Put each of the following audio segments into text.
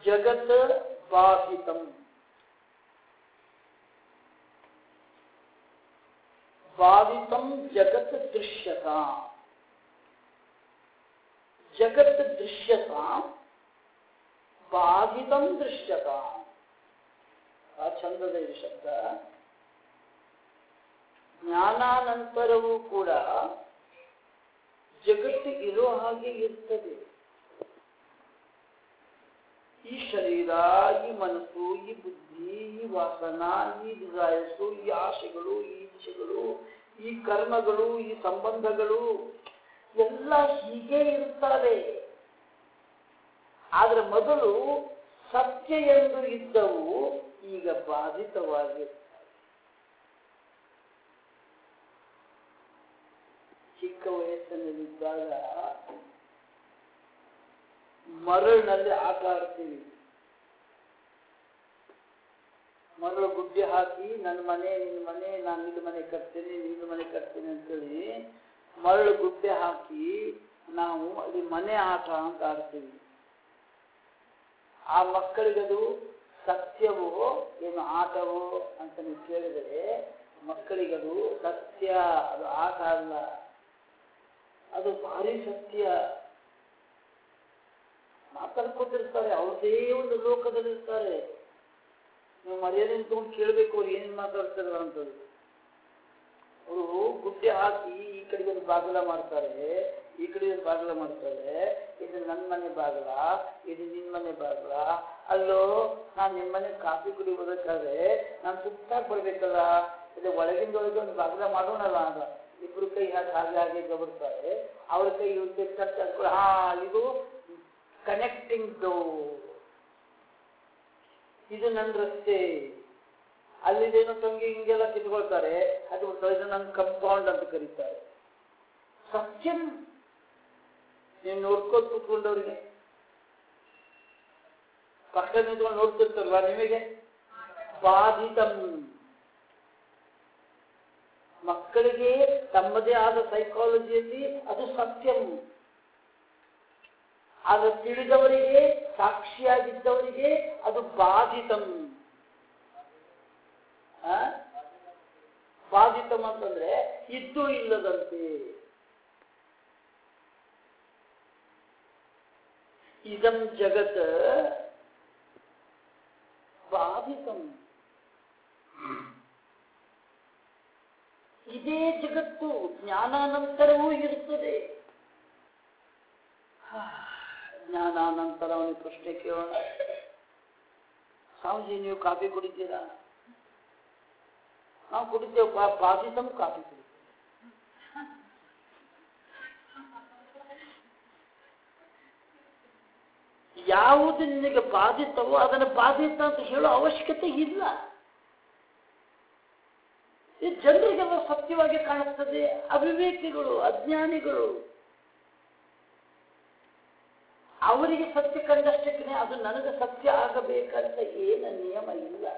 ಜಗತ್ ಬಾಧಿತಂ ಬಾಧಿತಂ ಜಗತ್ ದೃಶ್ಯತ ಜಗತ್ ದೃಶ್ಯತ ಬಾಧಿತಂ ದೃಶ್ಯತ ಆ ಚಂದದ ಈ ಶಬ್ದ ಜ್ಞಾನಾನಂತರವೂ ಕೂಡ ಜಗತ್ತು ಇರೋ ಹಾಗೆ ಇರ್ತದೆ ಈ ಶರೀರ ಈ ಮನಸ್ಸು ಈ ಬುದ್ಧಿ ಈ ವಾಸನ ಈ ಡಿಸೈರ್ಸು ಈ ಆಶೆಗಳು ಈ ಇಚ್ಛೆಗಳು ಈ ಕರ್ಮಗಳು ಈ ಸಂಬಂಧಗಳು ಎಲ್ಲ ಹೀಗೆ ಇರ್ತವೆ ಆದ್ರೆ ಮೊದಲು ಸತ್ಯ ಎಂದು ಇದ್ದವು ಈಗ ಬಾಧಿತವಾಗಿರ್ತವೆ ಚಿಕ್ಕ ವಯಸ್ಸಿನಲ್ಲಿದ್ದಾಗ ಮರಳಿನಲ್ಲಿ ಆಟ ಆಡ್ತೀವಿ ಮರಳು ಗುಡ್ಡೆ ಹಾಕಿ ನನ್ನ ಮನೆ ನಿನ್ನ ಮನೆ ನಾನು ನಿನ್ನ ಮನೆ ಕಟ್ತೇನೆ ನಿನ್ನ ಮನೆ ಕಟ್ತೇನೆ ಅಂತೇಳಿ ಮರಳು ಗುಡ್ಡೆ ಹಾಕಿ ನಾವು ಅಲ್ಲಿ ಮನೆ ಆಟ ಅಂತ ಆಡ್ತೀವಿ ಆ ಮಕ್ಕಳಿಗದು ಸತ್ಯವೋ ಏನು ಆಟವೋ ಅಂತ ನೀವು ಕೇಳಿದರೆ ಮಕ್ಕಳಿಗದು ಸತ್ಯ ಅದು ಆಟ ಅಲ್ಲ ಅದು ಭಾರಿ ಸತ್ಯ ಮಾತಾಡ್ಕೊತಿರ್ತಾರೆ ಅವ್ರದೇ ಒಂದು ಲೋಕದಲ್ಲಿರ್ತಾರೆ ನೀವು ಮರ್ಯಾದೆ ತಗೊಂಡು ಕೇಳಬೇಕು ಅವ್ರು ಏನೇನು ಮಾತಾಡ್ತಾರೆ ಅಂತದ್ದು ಅವರು ಗುಡ್ಡೆ ಹಾಕಿ ಈ ಕಡೆಗೆ ಒಂದು ಬಾಗಿಲ ಮಾಡ್ತಾರೆ ಈ ಕಡೆ ಒಂದು ಬಾಗಿಲ ಮಾಡ್ತಾರೆ ಇದು ನನ್ನ ಮನೆ ಬಾಗಿಲ ಇದು ನಿನ್ನ ಮನೆ ಬಾಗಿಲ ಅಲ್ಲೋ ನಾನು ನಿಮ್ಮ ಮನೆ ಕಾಫಿ ಕುಡಿಯೋದಕ್ಕಾದ್ರೆ ನಾನು ಸುತ್ತಾಗಿ ಬರ್ಬೇಕಲ್ಲ ಇದು ಒಳಗಿಂದ ಒಳಗೆ ಒಂದು ಬಾಗಿಲ ಮಾಡೋಣಲ್ಲ ಅಂತ ಇಬ್ರು ಕೈ ಹಾಕಿ ಹಾಗೆ ಹಾಗೆ ಗಬರ್ತಾರೆ ಅವ್ರ ಕೈ ಇವ್ರಿಗೆ ಟಚ್ ಹಾಕ್ಕೊಂಡು ಹಾ ಇದು ಕನೆಕ್ಟಿಂಗ್ ಡೋರ್ ಇದು ನನ್ನ ರಸ್ತೆ ಅಲ್ಲಿದೇನೋ ತಂಗಿ ಹಿಂಗೆಲ್ಲ ಕಿತ್ಕೊಳ್ತಾರೆ ಅದು ಇದು ನನ್ನ ಕಂಪೌಂಡ್ ಅಂತ ಕರೀತಾರೆ ಸತ್ಯ ನೀವು ನೋಡ್ಕೊಂಡು ಕೂತ್ಕೊಂಡವ್ರಿಗೆ ಪಕ್ಕ ನಿಂತ್ಕೊಂಡು ನೋಡ್ತಿರ್ತಾರಲ್ಲ ನಿಮಗೆ ಬಾಧಿತಂ ಮಕ್ಕಳಿಗೆ ತಮ್ಮದೇ ಆದ ಸೈಕಾಲಜಿಯಲ್ಲಿ ಅದು ಸತ್ಯಂ ಆದ್ರೆ ತಿಳಿದವರಿಗೆ ಸಾಕ್ಷಿಯಾಗಿದ್ದವರಿಗೆ ಅದು ಬಾಧಿತಂ ಆ? ಬಾಧಿತಂ ಅಂತಂದ್ರೆ ಇದ್ದು ಇಲ್ಲದಂತೆ ಇದಂ ಜಗತ್ ಬಾಧಿತಂ ಇದೇ ಜಗತ್ತು ಜ್ಞಾನಾನಂತರವೂ ಇರುತ್ತದೆ ಹಾ, ಜ್ಞಾನಾನಂತರ ಅವನಿಗೆ ಪ್ರಶ್ನೆ ಕೇಳೋಣ ಸ್ವಾಮೀಜಿ ನೀವು ಕಾಫಿ ಕುಡಿತೀರಾ ನಾವು ಕುಡಿತೇವೆ ಬಾ- ಬಾಧಿತಂ ಕಾಫಿ ಕುಡಿತೇವೆ ಯಾವುದು ನಿನಗೆ ಬಾಧಿತವೋ ಅದನ್ನು ಬಾಧಿತ ಅಂತ ಹೇಳೋ ಅವಶ್ಯಕತೆ ಇಲ್ಲ ಈ ಜನರಿಗೆಲ್ಲ ಸತ್ಯವಾಗಿ ಕಾಣುತ್ತದೆ ಅವಿವೇಕಿಗಳು ಅಜ್ಞಾನಿಗಳು ಅವರಿಗೆ ಸತ್ಯ ಕಂಡಷ್ಟಕ್ಕೆ ಅದು ನನಗೆ ಸತ್ಯ ಆಗಬೇಕಂತ ಏನ ನಿಯಮ ಇಲ್ಲ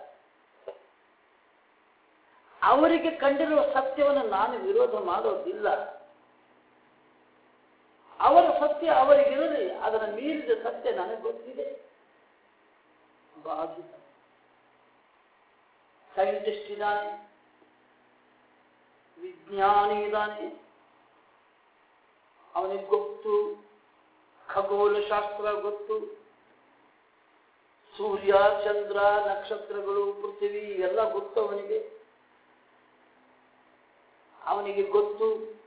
ಅವರಿಗೆ ಕಂಡಿರುವ ಸತ್ಯವನ್ನು ನಾನು ವಿರೋಧ ಮಾಡೋದಿಲ್ಲ ಅವರ ಸತ್ಯ ಅವರಿಗಿರಲಿ ಅದರ ಮೀರಿದ ಸತ್ಯ ನನಗೆ ಗೊತ್ತಿದೆ ಬಾಧಿತ ಸೈಂಟಿಸ್ಟ್ ಇದ್ದಾನೆ ವಿಜ್ಞಾನಿ ಇದ್ದಾನೆ ಅವನಿಗೆ ಗೊತ್ತು ಖಗೋಳ ಶಾಸ್ತ್ರ ಗೊತ್ತು ಸೂರ್ಯ ಚಂದ್ರ ನಕ್ಷತ್ರಗಳು ಪೃಥ್ವಿ ಎಲ್ಲ ಗೊತ್ತು ಅವನಿಗೆ ಅವನಿಗೆ ಗೊತ್ತು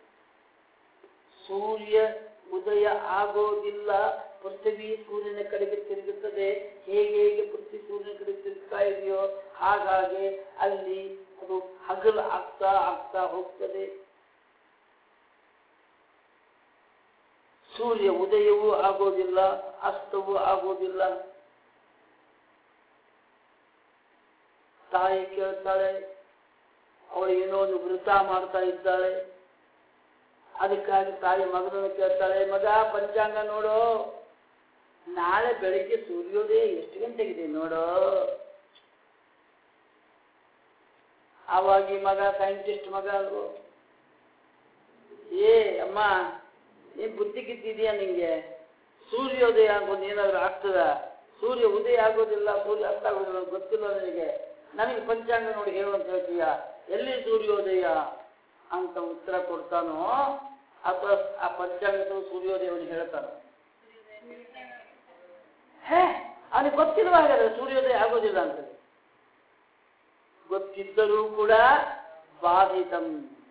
ಸೂರ್ಯ ಉದಯ ಆಗೋದಿಲ್ಲ ಪೃಥ್ವಿ ಸೂರ್ಯನ ಕಡೆಗೆ ತಿರುಗುತ್ತದೆ ಹೇಗೆ ಹೇಗೆ ಪೃಥ್ವಿ ಸೂರ್ಯನ ಕಡೆ ತಿರುಗ್ತಾ ಇದೆಯೋ ಹಾಗಾಗಿ ಅಲ್ಲಿ ಅದು ಹಗಲು ಆಗ್ತಾ ಆಗ್ತಾ ಹೋಗ್ತದೆ ಸೂರ್ಯ ಉದಯವೂ ಆಗೋದಿಲ್ಲ ಅಸ್ತವೂ ಆಗೋದಿಲ್ಲ ತಾಯಿ ಕೇಳ್ತಾಳೆ ಅವಳು ಏನೋ ಒಂದು ವೃತ ಮಾಡ್ತಾ ಇದ್ದಾಳೆ ಅದಕ್ಕಾಗಿ ತಾಯಿ ಮಗನನ್ನು ಕೇಳ್ತಾಳೆ ಮಗ ಪಂಚಾಂಗ ನೋಡು ನಾಳೆ ಬೆಳಿಗ್ಗೆ ಸೂರ್ಯೋದಯ ಎಷ್ಟು ಗಂಟೆಗಿದೆ ನೋಡು ಆವಾಗ ಈ ಮಗ ಸೈಂಟಿಸ್ಟ್ ಮಗ ಅಲ್ವೋ ಏ ಅಮ್ಮ ನೀನ್ ಬುದ್ಧಿ ಕಿತ್ತಿದೀಯ ನಿಂಗೆ ಸೂರ್ಯೋದಯ ಆಗೋದು ಏನಾದ್ರು ಆಗ್ತದ ಸೂರ್ಯ ಉದಯ ಆಗೋದಿಲ್ಲ ಸೂರ್ಯ ಅಸ್ತ ಆಗೋದಿಲ್ಲ ಗೊತ್ತಿಲ್ಲ ನನಗೆ ನನಗೆ ಪಂಚಾಂಗ ನೋಡಿ ಹೇಳು ಅಂತ ಹೇಳ್ತೀಯ ಎಲ್ಲಿ ಸೂರ್ಯೋದಯ ಅಂತ ಉತ್ತರ ಕೊಡ್ತಾನೋ ಅಥವಾ ಆ ಪಂಚಾಂಗದ ಸೂರ್ಯೋದಯವನ್ನು ಹೇಳ್ತಾನೋ ಹೇ ಅವನಿಗೆ ಗೊತ್ತಿಲ್ವ ಹಾಗಾದ್ರೆ ಸೂರ್ಯೋದಯ ಆಗೋದಿಲ್ಲ ಅಂತ ಗೊತ್ತಿದ್ದರೂ ಕೂಡ ಬಾಧಿತಂ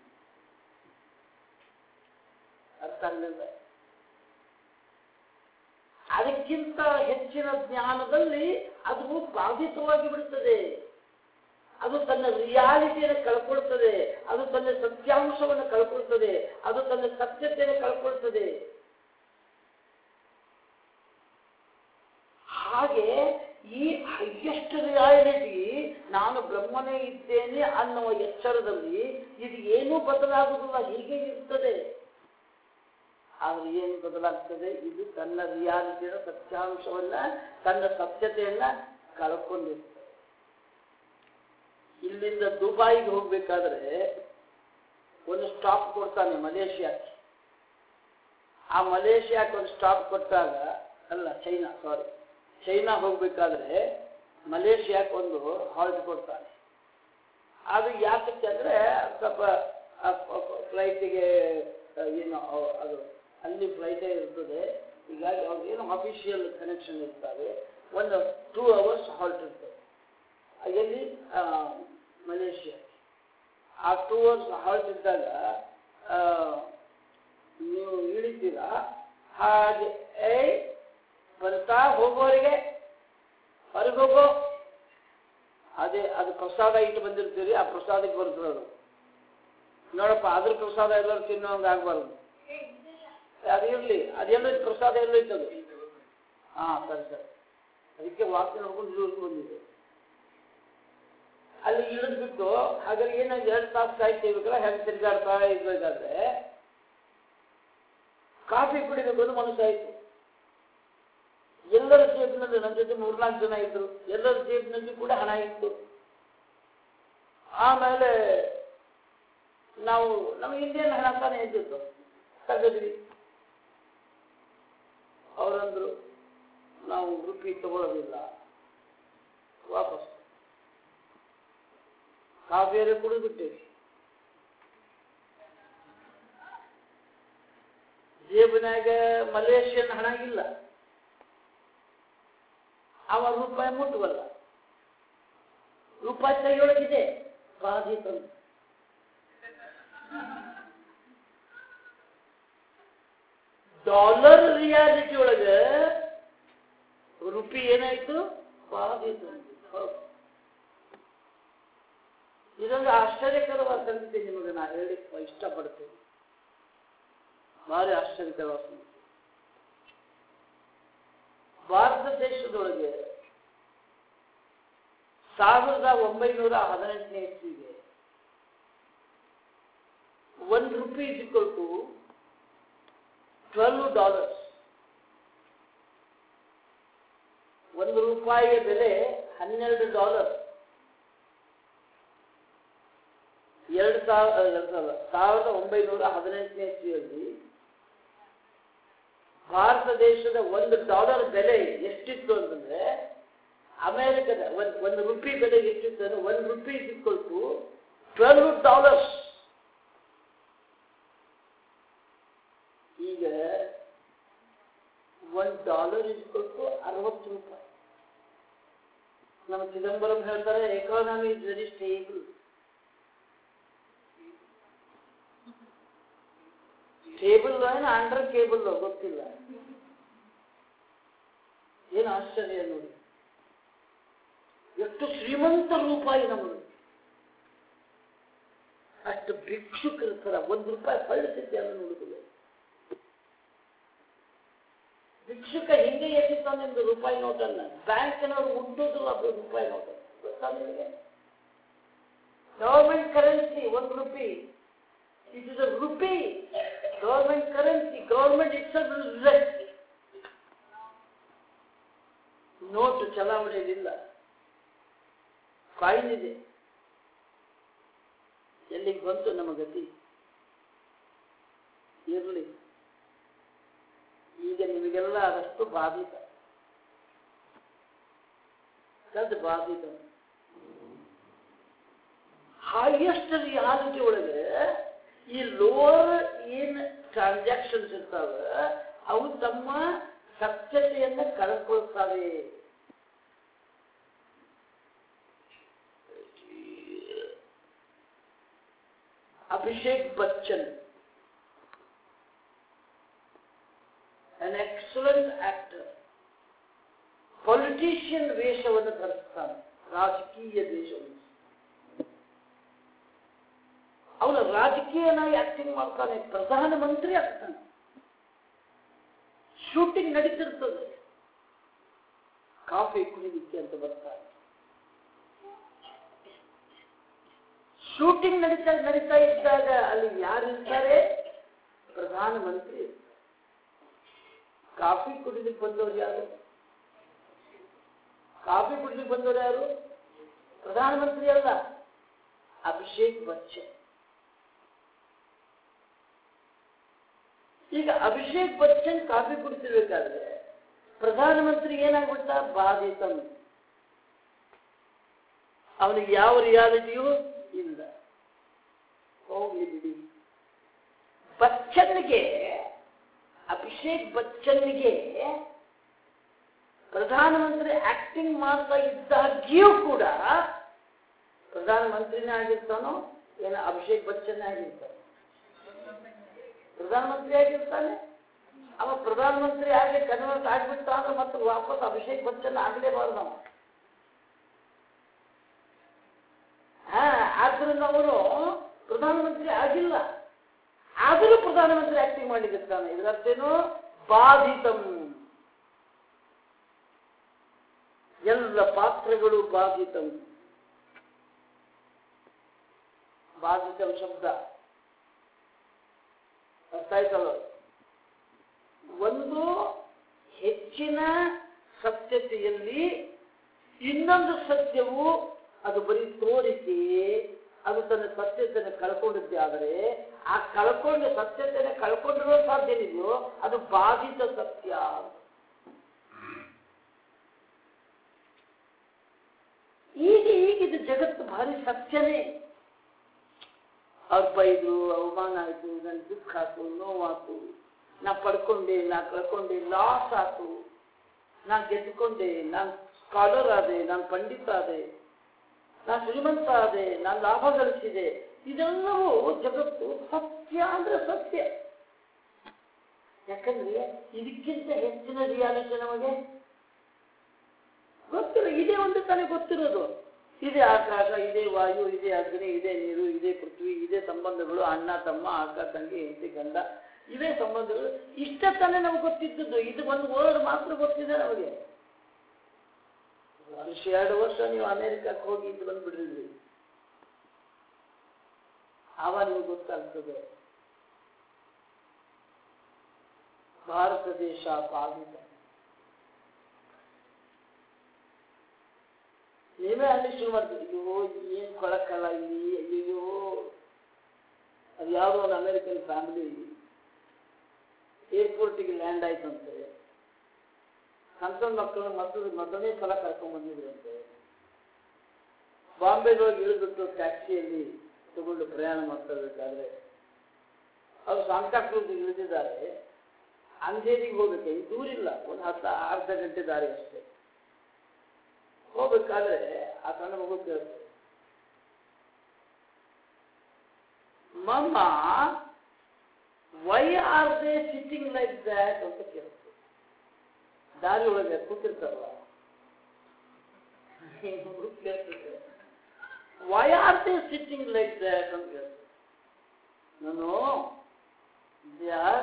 ಅರ್ಥ ಆಗಲಿಲ್ಲ ಅದಕ್ಕಿಂತ ಹೆಚ್ಚಿನ ಜ್ಞಾನದಲ್ಲಿ ಅದು ಬಾಧಿತವಾಗಿ ಬಿಡುತ್ತದೆ ಅದು ತನ್ನ ರಿಯಾಲಿಟಿಯನ್ನು ಕಳ್ಕೊಳ್ತದೆ ಅದು ತನ್ನ ಸತ್ಯಾಂಶವನ್ನು ಕಳ್ಕೊಳ್ತದೆ ಅದು ತನ್ನ ಸತ್ಯತೆಯನ್ನು ಕಳ್ಕೊಳ್ತದೆ ಹಾಗೆ ಈ ಹೈಯೆಸ್ಟ್ ರಿಯಾಲಿಟಿ ನಾನು ಬ್ರಹ್ಮನೇ ಇದ್ದೇನೆ ಅನ್ನುವ ಎಚ್ಚರದಲ್ಲಿ ಇದು ಏನೂ ಬದಲಾಗುವುದಿಲ್ಲ ಹೀಗೆ ಇರ್ತದೆ ಆದ್ರೆ ಏನು ಬದಲಾಗ್ತದೆ ಇದು ತನ್ನ ರಿಯಾಲಿಟಿಯ ಸತ್ಯಾಂಶವನ್ನ ತನ್ನ ಸತ್ಯತೆಯನ್ನ ಕಳ್ಕೊಂಡಿರ್ತದೆ ಇಲ್ಲಿಂದ ದುಬಾಯಿಗೆ ಹೋಗ್ಬೇಕಾದ್ರೆ ಒಂದು ಸ್ಟಾಪ್ ಕೊಡ್ತಾನೆ ಮಲೇಷಿಯಾಕ್ಕೆ ಆ ಮಲೇಷಿಯಾಕ್ಕೆ ಒಂದು ಸ್ಟಾಪ್ ಕೊಟ್ಟಾಗ ಅಲ್ಲ ಚೈನಾ ಸಾರಿ ಚೈನಾ ಹೋಗ್ಬೇಕಾದ್ರೆ ಮಲೇಷಿಯಾಕ್ಕೆ ಒಂದು ಹಾಲ್ಟ್ ಕೊಡ್ತಾನೆ ಅದು ಯಾತಕ್ಕೆ ಅಂದ್ರೆ ಸ್ವಲ್ಪ ಫ್ಲೈಟಿಗೆ ಏನು ಅವ್- ಅದು ಅಲ್ಲಿ ಫ್ಲೈಟೇ ಇರ್ತದೆ ಹೀಗಾಗಿ ಅವ್ರಿಗೆ ಏನು ಅಫಿಷಿಯಲ್ ಕನೆಕ್ಷನ್ ಇರ್ತವೆ ಒಂದು ಟೂ ಅವರ್ಸ್ ಹಾಲ್ಟ್ ಇರ್ತದೆ ಎಲ್ಲಿ ಆ, ಮಲೇಷಿಯಾ ಆ ಟೂ ಅವರ್ಸ್ ಹಾಲ್ಟ್ ಇದ್ದಾಗ ಆ, ನೀವು ಇಳಿತೀರಾ ಹಾಗೆ ಏ ಬರ್ತಾ ಹೋಗೋರಿಗೆ ಹೊರಗೆ ಹೋಗೋ ಅದೇ ಅದು ಪ್ರಸಾದ ಇಟ್ಟು ಬಂದಿರ್ತೀರಿ ಆ ಪ್ರಸಾದಕ್ಕೆ ಬರ್ತದೆ ಅದು ನೋಡಪ್ಪ ಅದ್ರ ಪ್ರಸಾದ ಎಲ್ಲರೂ ತಿನ್ನೋಂಗೆ ಆಗ್ಬಾರ್ದು ಅದು ಇರಲಿ ಅದೆಲ್ಲ ಪ್ರಸಾದ ಎಲ್ಲ ಇತ್ತದು ಹಾ ಸರಿ ಸರಿ ಅದಕ್ಕೆ ವಾಕ್ಯ ನೋಡ್ಕೊಂಡು ಇಲ್ಲಿವರೆಗೂ ಬಂದಿದೆ ಅಲ್ಲಿ ಇಳಿದ್ಬಿಟ್ಟು ಹಾಗಾದ್ರೆ ಏನಾಗಿ ಎರಡು ತಾಸು ಕಾಯ್ತೀವಿಕಲ್ಲ ಹೆಂಗೆ ತಿರ್ಗಾಡ್ತಾ ಇರ್ಬೇಕಾದ್ರೆ ಕಾಫಿ ಕುಡಿಬೇಕು ಅಂತ ಮನಸ್ಸಾಯ್ತು ಎಲ್ಲರ ಜೇಬಿನಲ್ಲಿ ನನ್ನ ಜೊತೆ ಮೂರ್ನಾಲ್ಕು ಜನ ಇದ್ರು ಎಲ್ಲರ ಜೇಬಿನಲ್ಲಿ ಕೂಡ ಹಣ ಇತ್ತು ಆಮೇಲೆ ನಾವು ನಮ್ಮ ಇಂಡಿಯನ್ ಹಣ ತಾನೇ ಇದ್ದಿದ್ದು ತೆಗೆದ್ವಿ ಅವರಂದ್ರು ನಾವು ರುಪಿ ತಗೊಳ್ಳೋದಿಲ್ಲ ವಾಪಸ್ ಕಾಫಿಯರೇ ಕುಡಿದ್ಬಿಟ್ಟೇವಿ ಜೇಬಿನಾಗ ಮಲೇಷಿಯನ್ ಹಣ ಇಲ್ಲ ಅವ ರೂಪಾಯಿ ಮುಟ್ಟುವಲ್ಲ ರೂಪಾಯಿ ತೆಗಿಯೊಳಗಿದೆ ಬಾಧಿತರು ಡಾಲರ್ ರಿಯಾಲಿಟಿ ಒಳಗೆ ರುಪಿ ಏನಾಯ್ತು ಬಾಧಿತ ಹೌದು. ಇದೊಂದು ಆಶ್ಚರ್ಯಕರವಾದ ಸಂಗತಿ ನಿಮಗೆ ನಾ ಹೇಳಿ ಇಷ್ಟಪಡ್ತೇನೆ ಭಾರಿ ಆಶ್ಚರ್ಯಕರವಾದ ಸಂಗತಿ ಭಾರತ ದೇಶದೊಳಗೆ ಸಾವಿರದ ಒಂಬೈನೂರ ಹದಿನೆಂಟನೇ ಇಸ್ವಿಗೆ ಒಂದು rupee is equal to twelve dollars ಒಂದು ರೂಪಾಯಿಯ ಬೆಲೆ ಹನ್ನೆರಡು ಡಾಲರ್ ಎರಡು ಸಾವಿರ ಎರಡು ಸಾವಿರ ಸಾವಿರದ ಒಂಬೈನೂರ ಹದಿನೆಂಟನೇ ಇಸ್ವಿಯಲ್ಲಿ ಭಾರತ ದೇಶದ ಒಂದು ಡಾಲರ್ ಬೆಲೆ ಎಷ್ಟಿತ್ತು ಅಂತಂದ್ರೆ ಅಮೆರಿಕದ ಒಂದು ಒಂದು ರುಪಿ ಬೆಲೆ ಎಷ್ಟಿತ್ತು ಅಂದ್ರೆ ಒಂದು rupee equal to twelve dollars ಈಗ ಒಂದು ಡಾಲರ್ ಇಕ್ವಲ್ ಟು ಅರವತ್ತು ರೂಪಾಯಿ ನಮ್ಮ ಚಿದಂಬರಂ ಹೇಳ್ತಾರೆ economy is very stable table ಏನು ಅಂಡರ್ ಕೇಬಲ್ ಗೊತ್ತಿಲ್ಲ ಏನು ಆಶ್ಚರ್ಯ ನೋಡಿ ಎಷ್ಟು ಶ್ರೀಮಂತ ರೂಪಾಯಿ ನಮ್ಮದು ಅಷ್ಟು ಭಿಕ್ಷುಕರ ತರ ಒಂದು ರೂಪಾಯಿ ಕಳಿಸಿದ್ದೆ ಅನ್ನೋ ನೋಡುದಿಲ್ಲ ಭಿಕ್ಷುಕ ಹಿಂಗೆ ಎತ್ತಿತ್ತಾನೆ ಒಂದು ರೂಪಾಯಿ ನೋಟನ್ನ ಬ್ಯಾಂಕಿನವ್ರು ಮುಟ್ಟೋದಿಲ್ಲ ಅದು ರೂಪಾಯಿ ನೋಟ್ ಗೊತ್ತಾ ನಿಮಗೆ ಗವರ್ಮೆಂಟ್ ಕರೆನ್ಸಿ ಒಂದು rupee it is a rupee government currency government it's note ಚಲಾವಣೆಯಲ್ಲಿಲ್ಲ ಕಾಯಿನ್ ಇದೆ ಎಲ್ಲಿಗೆ ಬಂತು ನಮ್ಮ ಗತಿ ಇರಲಿ ಈಗ ನಿಮಗೆಲ್ಲ ಅದಷ್ಟು ಬಾಧಿತ ತದ್ ಬಾಧಿತ ಹೈಯೆಸ್ಟ್ ರಿಯಾಲಿಟಿ ಒಳಗೆ ಈ ಲೋವರ್ ಏನ್ ಟ್ರಾನ್ಸಾಕ್ಷನ್ಸ್ ಇರ್ತಾವ ಅವು ತಮ್ಮ ಸತ್ಯತೆಯನ್ನ ಕಳ್ಕೊಳ್ತವೆ Abhishek Bachchan an excellent actor politician ವೇಷವನ್ನು ಧರಿಸ್ತಾನೆ ರಾಜಕೀಯ ವೇಷವನ್ನು ಅವನು ರಾಜಕೀಯನಾಗಿ ಆಕ್ಟಿಂಗ್ ಮಾಡ್ತಾನೆ ಪ್ರಧಾನಮಂತ್ರಿ ಆಗ್ತಾನೆ ಶೂಟಿಂಗ್ ನಡೀತಿರ್ತದೆ ಕಾಫಿ ಕುಡಿಲಿಕ್ಕೆ ಅಂತ ಬರ್ತಾರೆ ಶೂಟಿಂಗ್ ನಡೀತಾ ನಡೀತಾ ಇದ್ದಾಗ ಅಲ್ಲಿ ಯಾರು ಇರ್ತಾರೆ ಪ್ರಧಾನಮಂತ್ರಿ ಇರ್ತಾರೆ. ಕಾಫಿ ಕುಡಿಲಿಕ್ಕೆ ಬಂದವರು ಯಾರು ಕಾಫಿ ಕುಡಿಲಿಕ್ಕೆ ಬಂದವರು ಯಾರು ಪ್ರಧಾನಮಂತ್ರಿ ಅಲ್ಲ ಅಭಿಷೇಕ್ ಬಚ್ಚನ್ ಈಗ ಅಭಿಷೇಕ್ ಬಚ್ಚನ್ ಕಾಫಿ ಕುಡಿತಿರ್ಬೇಕಾದ್ರೆ ಪ್ರಧಾನಮಂತ್ರಿ ಏನಾಗ್ಬಿಟ್ಟ ಬಾಧಿತಂ ಅವನಿಗೆ ಯಾವ ರಿಯಾಲಿಟಿಯೂ ಇಲ್ಲ ಹೋಗ್ಲಿ ಬಿಡಿ ಬಚ್ಚನ್ಗೆ ಅಭಿಷೇಕ್ ಬಚ್ಚನ್ಗೆ ಪ್ರಧಾನಮಂತ್ರಿ ಆಕ್ಟಿಂಗ್ ಮಾಡ್ತಾ ಇದ್ದಾಗ್ಯೂ ಕೂಡ ಪ್ರಧಾನಮಂತ್ರಿನೇ ಆಗಿರ್ತಾನೋ ಏನೋ ಅಭಿಷೇಕ್ ಬಚ್ಚನ್ ಆಗಿರ್ತಾನೆ ಪ್ರಧಾನಮಂತ್ರಿ ಆಗಿರ್ತಾನೆ ಅವ ಪ್ರಧಾನಮಂತ್ರಿ ಆಗಿ ಕನ್ವರ್ಟ್ ಆಗ್ಬಿಟ್ಟ ಅಂದ್ರೆ ಮತ್ತೆ ವಾಪಸ್ ಅಭಿಷೇಕ್ ಬಚ್ಚನ್ ಆಗಲೇಬಾರ್ದು ನಾವು ಹಾ ಆದ್ರಿಂದ ಅವನು ಪ್ರಧಾನಮಂತ್ರಿ ಆಗಿಲ್ಲ ಆದರೂ ಪ್ರಧಾನಮಂತ್ರಿ ಆಕ್ಟಿಂಗ್ ಮಾಡ್ಲಿಕ್ಕೆ ಇದರರ್ಥೇನು ಬಾಧಿತಂ ಎಲ್ಲ ಪಾತ್ರಗಳು ಬಾಧಿತಂ ಬಾಧಿತಂ ಶಬ್ದ ಅರ್ಥ ಆಯ್ತಲ್ಲ ಒಂದು ಹೆಚ್ಚಿನ ಸತ್ಯತೆಯಲ್ಲಿ ಇನ್ನೊಂದು ಸತ್ಯವು ಅದು ಬರೀ ತೋರಿಕೆಯೇ ಅದು ತನ್ನ ಸತ್ಯತೆಯನ್ನು ಕಳ್ಕೊಂಡಿದ್ದೆ ಆದರೆ ಆ ಕಳ್ಕೊಂಡ ಸತ್ಯತೆಯನ್ನು ಕಳ್ಕೊಂಡಿರೋ ಸಾಧ್ಯ ಏನಿದೆಯೋ ಅದು ಬಾಧಿತ ಸತ್ಯ ಈಗ ಈಗ ಇದು ಜಗತ್ತು ಭಾರಿ ಸತ್ಯನೇ ಅವ್ರು ಬೈದ್ರು ಅವಮಾನ ಆಯ್ತು ನನ್ ದುಃಖ ಆಯ್ತು ನೋವಾಯ್ತು ನಾ ಪಡ್ಕೊಂಡೆ ನಾ ಕಳ್ಕೊಂಡೆ ಲಾಸ್ ಆಯ್ತು ನಾ ಗೆದ್ದುಕೊಂಡೆ ನಾನು ಸ್ಕಾಲರ್ ಆದೆ ನಾನು ಪಂಡಿತ ಆದೆ ನಾನು ಶ್ರೀಮಂತ ಆದೆ ನಾನು ಲಾಭ ಗಳಿಸಿದೆ ಇದೆಲ್ಲವೂ ಜಗತ್ತು ಸತ್ಯ ಅಂದ್ರೆ ಸತ್ಯ ಯಾಕಂದ್ರೆ ಇದಕ್ಕಿಂತ ಹೆಚ್ಚಿನ ರಿಯಾಲಿಟಿ ನಮಗೆ ಗೊತ್ತಿಲ್ಲ ಇದೇ ಒಂದು ತಾನೇ ಗೊತ್ತಿರೋದು ಇದೇ ಆಕಾಶ ಇದೇ ವಾಯು ಇದೇ ಅಗ್ನಿ ಇದೇ ನೀರು ಇದೇ ಪೃಥ್ವಿ ಇದೇ ಸಂಬಂಧಗಳು ಅಣ್ಣ ತಮ್ಮ ಅಕ್ಕ ತಂಗಿ ಹೆಂಡತಿ ಗಂಡ ಇವೇ ಸಂಬಂಧಗಳು ಇಷ್ಟ ತಾನೇ ನಮ್ಗೆ ಗೊತ್ತಿದ್ದದ್ದು ಇದು ಒಂದು ವರ್ಡ್ ಮಾತ್ರ ಗೊತ್ತಿದೆ ನಮಗೆ ವರ್ಷ ಎರಡು ವರ್ಷ ನೀವು ಅಮೇರಿಕಕ್ಕೆ ಹೋಗಿ ಇದು ಬಂದ್ಬಿಡ್ರಿದ್ರಿ ಆವಾಗ ನಿಮ್ಗೆ ಗೊತ್ತಾಗ್ತದೆ ಭಾರತ ದೇಶ ಬಾಧಿತ ನೀವೇ ಅಲ್ಲಿ ಶುರು ಮಾಡ್ತೀವಿ ಅಯ್ಯೋ ಏನ್ ಕೊಳಕಲ್ಲ ಇಲ್ಲಿ ಅಯ್ಯೋ ಅದು ಯಾವುದೋ ಒಂದು ಅಮೆರಿಕನ್ ಫ್ಯಾಮಿಲಿ ಏರ್ಪೋರ್ಟಿಗೆ ಲ್ಯಾಂಡ್ ಆಯ್ತಂತೆ ಸಣ್ಣ ಸಣ್ಣ ಮಕ್ಕಳನ್ನ ಮೊದಲು ಮೊದಲನೇ ಸಲ ಕರ್ಕೊಂಡ್ ಬಂದಿದ್ರಂತೆ ಬಾಂಬೆದೊಳಗೆ ಇಳಿದ್ಬಿಟ್ಟು ಟ್ಯಾಕ್ಸಿಯಲ್ಲಿ ತಗೊಂಡು ಪ್ರಯಾಣ ಮಾಡ್ತಾ ಇರ್ಬೇಕಾದ್ರೆ ಅವರು ಸಾಂತಾಕ್ರೂಸ್ ಇಳಿದಿದ್ದಾರೆ ಅಂಜೇರಿಗೆ ಹೋಗ್ಬೇಕು ಇದು ದೂರಿಲ್ಲ ಒಂದು ಹತ್ತು ಅರ್ಧ ಗಂಟೆ ದಾರಿ ಅಷ್ಟೇ ಹೋಗ್ಬೇಕಾದ್ರೆ ಆ ಸಣ್ಣ ಮಗು ಕೇಳ್ತದೆ mamma why are they sitting like that ಅಂತ ಕೇಳ್ತದೆ ದಾರಿ ಒಳಗೆ ಕೂತಿರ್ತಾರಲ್ಲ ಹುಡುಗ ಕೇಳ್ತದೆ why are they sitting like that ಅಂತ ಕೇಳ್ತದೆ ನಾನು they are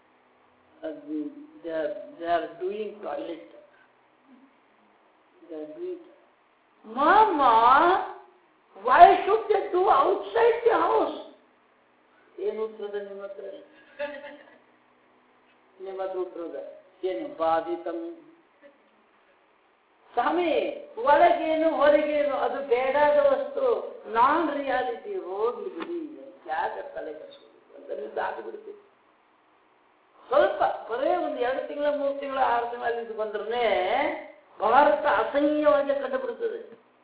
they are they are doing toilet they are doing Mama, why should they do outside the house? ಏನು ಉತ್ತರದ ನಿಮ್ಮ ಹತ್ರ ನಿಮ್ಮ ಹತ್ರ ಉತ್ತರದ ಏನು ಬಾಧಿತಂ ಸ್ವಾಮಿ ಒಳಗೇನು ಹೊರಗೇನು ಅದು ಬೇಡಾದ ವಸ್ತು ನಾನ್ ರಿಯಾಲಿಟಿ ಹೋಗ್ಲಿ ಬಿಡಿ ಯಾಕೆ ತಲೆ ಕಟ್ಸ್ಕೊಂಡು ಆಗ್ಬಿಡ್ತೀವಿ ಸ್ವಲ್ಪ ಬರೇ ಒಂದು ಎರಡು ತಿಂಗಳ ಮೂರು ತಿಂಗಳ ಆರು ತಿಂಗಳ ಇದು ಬಂದ್ರೆ ಭಾರತ ಅಸ ಅಸಹ್ಯವಾಗಿ ಕಂಡುಬಿಡುತ್ತದೆ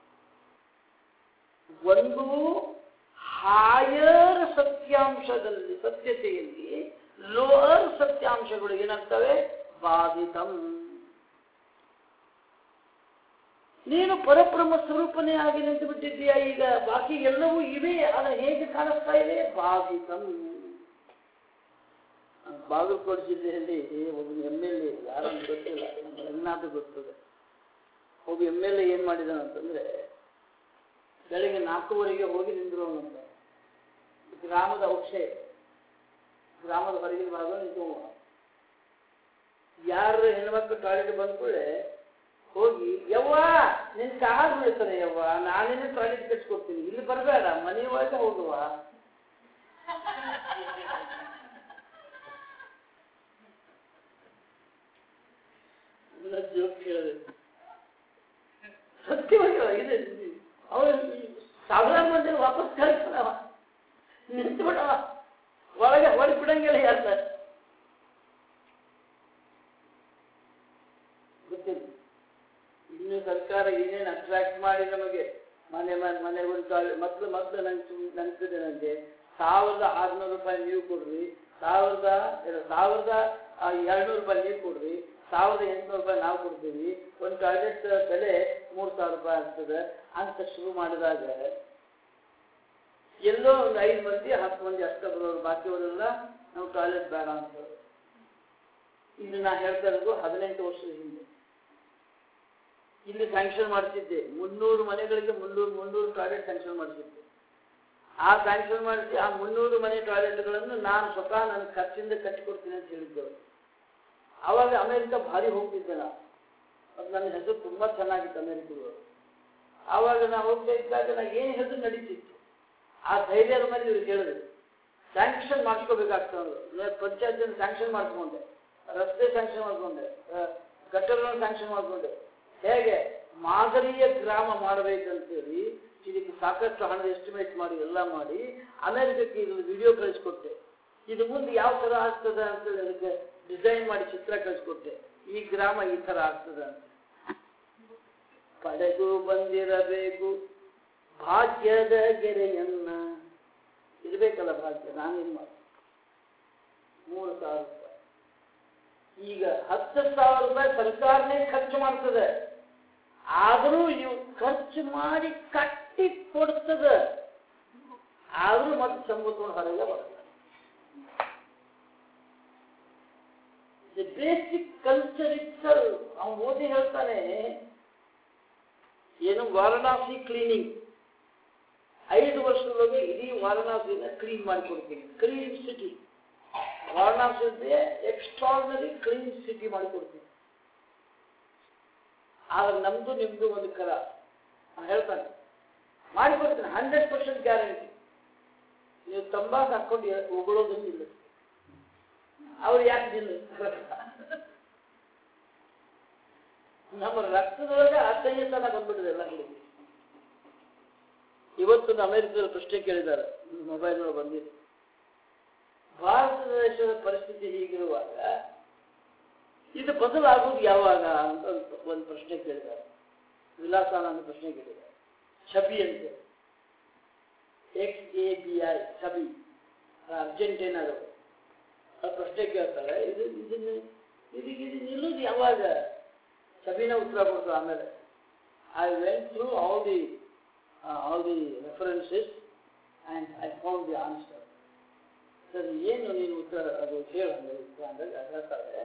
ಒಂದು ಹಾಯರ್ ಸತ್ಯಾಂಶದಲ್ಲಿ ಸತ್ಯತೆಯಲ್ಲಿ ಲೋಯರ್ ಸತ್ಯಾಂಶಗಳು ಏನಾಗ್ತವೆ ಬಾಧಿತಂ ನೀನು ಪರಬ್ರಹ್ಮ ಸ್ವರೂಪನೇ ಆಗಿ ನಿಂತು ಬಿಟ್ಟಿದ್ದೀಯ ಈಗ ಬಾಕಿ ಎಲ್ಲವೂ ಇವೆ ಅದು ಹೇಗೆ ಕಾಣಿಸ್ತಾ ಇದೆ ಬಾಧಿತಂ ಬಾಗಲಕೋಟೆ ಜಿಲ್ಲೆಯಲ್ಲಿ ಒಬ್ಬ ಎಮ್ ಎಲ್ ಎ ಯಾರಂತ ಗೊತ್ತಿಲ್ಲ ನಮ್ಮ ರಂಗನಾಥ ಗೊತ್ತದೆ ಒಬ್ಬ ಎಮ್ ಎಲ್ ಎ ಏನ್ ಮಾಡಿದಾನಂತಂದ್ರೆ ಬೆಳಿಗ್ಗೆ ನಾಲ್ಕೂವರೆಗೆ ಹೋಗಿ ನಿಂದ್ರೋನಂತ ಗ್ರಾಮದ ಔಕ್ಷೆ ಗ್ರಾಮದ ಹೊರಗಿನ ಭಾಗ ನಿಂತು ಯಾರು ಹೆಣ್ಮಕ್ಳು ಟಾಯ್ಲೆಟ್ ಬಂದ ಕೂಡಲೇ ಹೋಗಿ ಯವ್ವ ನಿನ್ ಕಾಲು ಬೀಳ್ತಾರೆ ಯವ್ವ ನಾನೇನೆ ಟಾಯ್ಲೆಟ್ ಕಟ್ಸ್ಕೊಡ್ತೀನಿ ಇಲ್ಲಿ ಬರಬೇಡ ಮನೆ ಒಳಗೆ ಹೋಗುವ ಜೋಕ್ ಕೇಳಿದೆ ಸತ್ಯವಾಗಿ ಇದೆ ಅವನು ಸಾವಿರಾರು ಮಂದಿ ವಾಪಸ್ ಕಳಿಸ್ತಾನವ ನಿಂತು ಬಿಡವ ಒಳಗೆ ಹೊಡಿ ಬಿಡಂಗಿಲ್ಲ ಯಾರ ಗೊತ್ತಿಲ್ಲ ಇನ್ನು ಸರ್ಕಾರ ಏನೇನು ಅಟ್ರಾಕ್ಟ್ ಮಾಡಿ ನಮಗೆ ಮನೆ ಮನೆ ಮನೆಗೊಂದು ಟಾಯ್ಲೆಟ್ ಮೊದಲು ಮೊದಲು ನಂಗೆ ನೆನಪಿದೆ ನನಗೆ ಸಾವಿರದ ಆರುನೂರು ರೂಪಾಯಿ ನೀವು ಕೊಡ್ರಿ ಸಾವಿರದ ಇಲ್ಲ, ಸಾವಿರದ ಎರಡ್ನೂರು ರೂಪಾಯಿ ನೀವು ಕೊಡ್ರಿ ಸಾವಿರದ ಎಂಟುನೂರು ರೂಪಾಯಿ ನಾವು ಕೊಡ್ತೀವಿ ಒಂದು ಟಾಯ್ಲೆಟ್ ಬೆಲೆ ಮೂರು ಸಾವಿರ ರೂಪಾಯಿ ಆಗ್ತದೆ ಅಂತ ಶುರು ಮಾಡಿದಾಗ ಎಲ್ಲೋ ಒಂದು ಐದು ಮಂದಿ ಹತ್ತು ಮಂದಿ ಅಷ್ಟ ಬರೋರು ಬಾಕಿ ಅವರೆಲ್ಲ ನಾವು ಟಾಯ್ಲೆಟ್ ಬೇಡ ಅಂತ ಇದು ನಾ ಹೇಳ್ತಾ ಇರೋದು ಹದಿನೆಂಟು ವರ್ಷದ ಹಿಂದೆ ಇಲ್ಲಿ ಸ್ಯಾಂಕ್ಷನ್ ಮಾಡ್ತಿದ್ದೆ ಮುನ್ನೂರು ಮನೆಗಳಿಗೆ ಮುನ್ನೂರು ಮುನ್ನೂರು ಟಾಯ್ಲೆಟ್ ಸ್ಯಾಂಕ್ಷನ್ ಮಾಡ್ತಿದ್ದೆ ಆ ಸ್ಯಾಂಕ್ಷನ್ ಮಾಡಿಸಿ ಆ ಮುನ್ನೂರು ಮನೆ ಟಾಯ್ಲೆಟ್ಗಳನ್ನು ನಾನು ಸ್ವತಃ ನನ್ನ ಖರ್ಚಿಂದ ಕಟ್ಟಿಕೊಡ್ತೀನಿ ಅಂತ ಹೇಳಿದ್ದೆವು ಆವಾಗ ಅಮೆರಿಕ ಭಾರಿ ಹೋಗ್ತಿದ್ದೆ ನಾ ಅದು ನನ್ನ ಹೆಸರು ತುಂಬಾ ಚೆನ್ನಾಗಿತ್ತು ಅಮೆರಿಕದವರು ಆವಾಗ ನಾ ಹೋಗ್ತಾ ಇದ್ದಾಗ ನಾ ಏನು ಹೆಸರು ನಡೀತಿತ್ತು ಆ ಧೈರ್ಯದ ಮೇಲೆ ಇವ್ರು ಹೇಳಿದ್ರು ಸ್ಯಾಂಕ್ಷನ್ ಮಾಡಿಸ್ಕೋಬೇಕಾಗ್ತದೆ ಪಂಚಾಯತ್ ಸ್ಯಾಂಕ್ಷನ್ ಮಾಡಿಸ್ಕೊಂಡೆ ರಸ್ತೆ ಸ್ಯಾಂಕ್ಷನ್ ಮಾಡ್ಕೊಂಡೆ ಗಟ್ಟರನ್ನು ಸ್ಯಾಂಕ್ಷನ್ ಮಾಡ್ಕೊಂಡೆ ಹೇಗೆ ಮಾದರಿಯ ಗ್ರಾಮ ಮಾಡಬೇಕಂತೇಳಿ ಇದಕ್ಕೆ ಸಾಕಷ್ಟು ಹಣದ ಎಸ್ಟಿಮೇಟ್ ಮಾಡಿ ಎಲ್ಲ ಮಾಡಿ ಅಮೆರಿಕಕ್ಕೆ ಇದು ವಿಡಿಯೋ ಕಳಿಸ್ಕೊಟ್ಟೆ ಇದು ಮುಂದೆ ಯಾವ ಥರ ಆಗ್ತದೆ ಅಂತೇಳಿ ಅದಕ್ಕೆ ಡಿಸೈನ್ ಮಾಡಿ ಚಿತ್ರ ಕಳಿಸ್ಕೊಟ್ಟೆ ಈ ಗ್ರಾಮ ಈ ಥರ ಆಗ್ತದೆ ಅಂತ ಪಡೆದು ಬಂದಿರಬೇಕು ಭಾಗ್ಯದ ಗೆರೆಯನ್ನ ಇರ್ಬೇಕಲ್ಲ ಭಾಗ್ಯ ನಾನೇನ್ ಮಾಡಿ ಮೂರು ಸಾವಿರ ರೂಪಾಯಿ ಈಗ ಹತ್ತು ಸಾವಿರ ರೂಪಾಯಿ ಸರ್ಕಾರನೇ ಖರ್ಚು ಮಾಡ್ತದೆ ಆದರೂ ಇವು ಖರ್ಚು ಮಾಡಿ ಕಟ್ಟಿ ಕೊಡ್ತದೆ ಆದರೂ ಮತ್ತೆ ಸಂಬಂಧ ಹೊರಗೆ ಬರ್ತದೆ ದಿ ಬೇಸಿಕ್ ಕಲ್ಚರ್ ಇಟ್ಸಲ್ ಅವನು ಓದಿ ಹೇಳ್ತಾನೆ ಏನು ವಾರಣಾಸಿ ಕ್ಲೀನಿಂಗ್ ಐದು ವರ್ಷದೊಳಗೆ ಇಡೀ ವಾರಣಾಸಿನ ಕ್ಲೀನ್ ಮಾಡಿಕೊಡ್ತೀನಿ clean city Varanasi extraordinary clean city ಮಾಡಿಕೊಡ್ತೀನಿ ಆದ್ರೆ ನಮ್ದು ನಿಮ್ದು ಒಂದು ಕರ ಅವ್ನು ಹೇಳ್ತಾನೆ ಮಾಡಿಕೊಡ್ತೀನಿ ಹಂಡ್ರೆಡ್ ಪರ್ಸೆಂಟ್ ಗ್ಯಾರಂಟಿ ನೀವು ತಂಬಾಕು ಹಾಕೊಂಡು ಉಗುಳೋದನ್ನು ಇಲ್ಲ ಅವ್ರು ಯಾಕೆ ನಿಲ್ಲ ನಮ್ಮ ರಕ್ತದೊಳಗೆ ಅಸಹ್ಯತನ ಬಂದ್ಬಿಟ್ಟಿದೆ ಎಲ್ಲ ಕಡೆ ಇವತ್ತು ಅಮೆರಿಕದಲ್ಲಿ ಪ್ರಶ್ನೆ ಕೇಳಿದ್ದಾರೆ ಮೊಬೈಲ್ ಒಳಗೆ ಬಂದಿದೆ ಭಾರತ ದೇಶದ ಪರಿಸ್ಥಿತಿ ಹೀಗಿರುವಾಗ ಇದು ಬದಲಾಗುವುದು ಯಾವಾಗ ಅಂತ ಒಂದು ಒಂದು ಪ್ರಶ್ನೆ ಕೇಳಿದ್ದಾರೆ ವಿಲಾಸಾನಂದ ಪ್ರಶ್ನೆ ಕೇಳಿದ್ದಾರೆ ಛಬಿ ಅಂತ X A B I Xabi ಅರ್ಜೆಂಟೀನಾದವರು ಆ ಪ್ರಶ್ನೆ ಕೇಳ್ತಾರೆ ಇದು ಇದನ್ನು ಇದಕ್ಕೆ ಇದು ನಿಲ್ಲೋದು ಯಾವಾಗ ಸಬಿನ ಉತ್ತರ ಕೊಡ್ತಾರೆ ಆಮೇಲೆ I went through all the all the references and I found the answer sir ಏನು ನೀನು ಉತ್ತರ ಅದು ಹೇಳಂದ್ರೆ ಉತ್ತರ ಅಂದಾಗ ಅದು ಹೇಳ್ತಾರೆ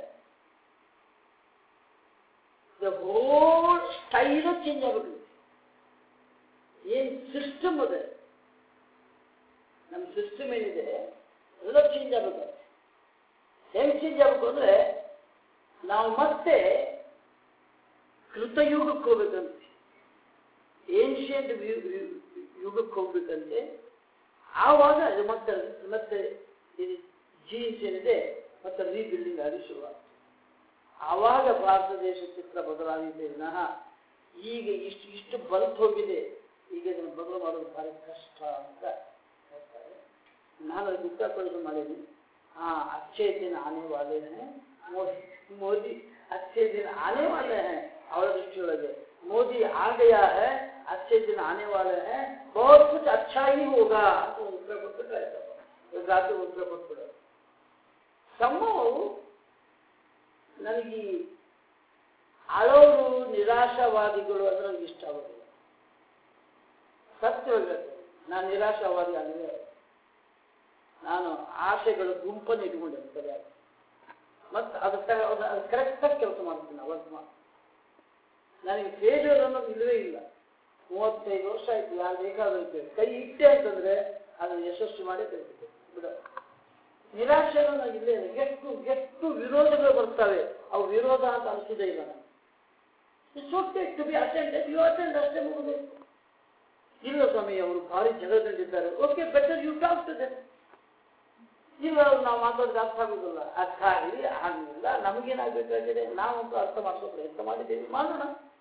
ದ ಹೋಲ್ ಸ್ಟೈಲು ಚೇಂಜ್ ಆಗ್ಬಿಟ್ಟಿದೆ ಏನು ಸಿಸ್ಟಮ್ ಅದೇ ನಮ್ಮ ಸಿಸ್ಟಮ್ ಏನಿದೆ ಎಲ್ಲ ಚೇಂಜ್ ಆಗ್ಬೇಕು ಹೆಂಗೆ ಚೇಂಜ್ ಆಗ್ಬೇಕು ಅಂದ್ರೆ ನಾವು ಮತ್ತೆ ಕೃತಯುಗಕ್ಕೆ ಹೋಗ್ಬೇಕಂತೆ ಏನ್ಷಿಯಂಟ್ ಯುಗಕ್ಕೆ ಹೋಗ್ಬೇಕಂತೆ ಆವಾಗ ಅದು ಮತ್ತೆ ಮತ್ತೆ ಇದು ಜೀನ್ಸ್ ಏನಿದೆ ಮತ್ತೆ ರೀಬಿಲ್ಡಿಂಗ್ ಆಗಿ ಶುರುವಾಗ್ತದೆ ಆವಾಗ ಭಾರತ ದೇಶ ಚಿತ್ರ ಬದಲಾಗಿದೆ ವಿನಃ ಈಗ ಇಷ್ಟು ಇಷ್ಟು ಬಲ್ತ್ ಹೋಗಿದೆ ಈಗ ಇದನ್ನು ಬದಲು ಮಾಡೋದು ಭಾರಿ ಕಷ್ಟ ಅಂತ ಹೇಳ್ತಾರೆ ನಾನು ಅದಕ್ಕೆ ಉತ್ತರ ಕೊಡೋದು ಮಾಡೀನಿ हाँ अच्छे दिन आने वाले हैं ಮೋದಿ ಮೋದಿ अच्छे दिन आने वाले हैं ಅವರ ದೃಷ್ಟಿಯೊಳಗೆ मोदी आ गया है अच्छे दिन आने वाले हैं बहुत कुछ अच्छा ही होगा ಅಂತ ಒಂದು ಉತ್ತರ ಕೊಟ್ಬಿಟ್ರೆ ಆಯ್ತಪ್ಪ ಇವತ್ತು ರಾತ್ರಿ ಉತ್ತರ ಕೊಟ್ಬಿಡೋದು ಸಂಭವ ನನಗೆ ಈ ಅಳೋರು ನಿರಾಶಾವಾದಿಗಳು ಅಂದ್ರೆ ನನಗೆ ಇಷ್ಟ ಆಗೋದಿಲ್ಲ ಸತ್ಯ ಹೇಳ್ಬೇಕು ನಾನು ನಿರಾಶಾವಾದಿ ಅಂದರೆ ನಾನು ಆಸೆಗಳ ಗುಂಪನ್ನು ಇಟ್ಕೊಂಡಿದ್ದೆ ಸರಿಯಾಗಿ ಮತ್ತು ಅದಕ್ಕೆ ಅದು ಕರೆಕ್ಟಾಗಿ ಕೆಲಸ ಮಾಡ್ತೀನಿ ಅವತ್ತು ಮಾತ್ರ ನನಗೆ ಫೇಲ್ಯೂರ್ ಅನ್ನೋದು ಇಲ್ಲವೇ ಇಲ್ಲ ಮೂವತ್ತೈದು ವರ್ಷ ಆಯ್ತು ಯಾರು ಬೇಕಾದೈತೆ ಕೈ ಇಟ್ಟೆ ಅಂತಂದ್ರೆ ಅದನ್ನು ಯಶಸ್ವಿ ಮಾಡಿ ತೆಗೆದುಬಿಟ್ಟು ಬಿಡ ನಿರಾಶೆ ಅನ್ನೋದು ಇಲ್ಲೇ ಇಲ್ಲ ಎಷ್ಟು ಎಷ್ಟು ವಿರೋಧಗಳು ಬರ್ತವೆ ಅವು ವಿರೋಧ ಅಂತ ಅನಿಸೋದೇ ಇಲ್ಲ ನನಗೆ it's okay to be attended you attend ಅಷ್ಟೇ ಮುಗಿಬೇಕು ಇಲ್ಲ ಸ್ವಾಮಿ ಅವರು ಭಾರಿ ಜಗಳದಲ್ಲಿದ್ದಾರೆ okay better you talk to them ಇಲ್ಲ ಅವ್ರು ನಾವು ಮಾತಾಡೋದು ಅರ್ಥ ಆಗೋದಿಲ್ಲ ಅರ್ಥ ಆಗಲಿ ಆಗಲಿಲ್ಲ ನಮಗೇನಾಗಬೇಕಾಗಿದೆ ನಾವಂತೂ ಅರ್ಥ ಮಾಡಿಸೋ ಪ್ರಯತ್ನ ಮಾಡಿದ್ದೀವಿ ಮಾಡೋಣ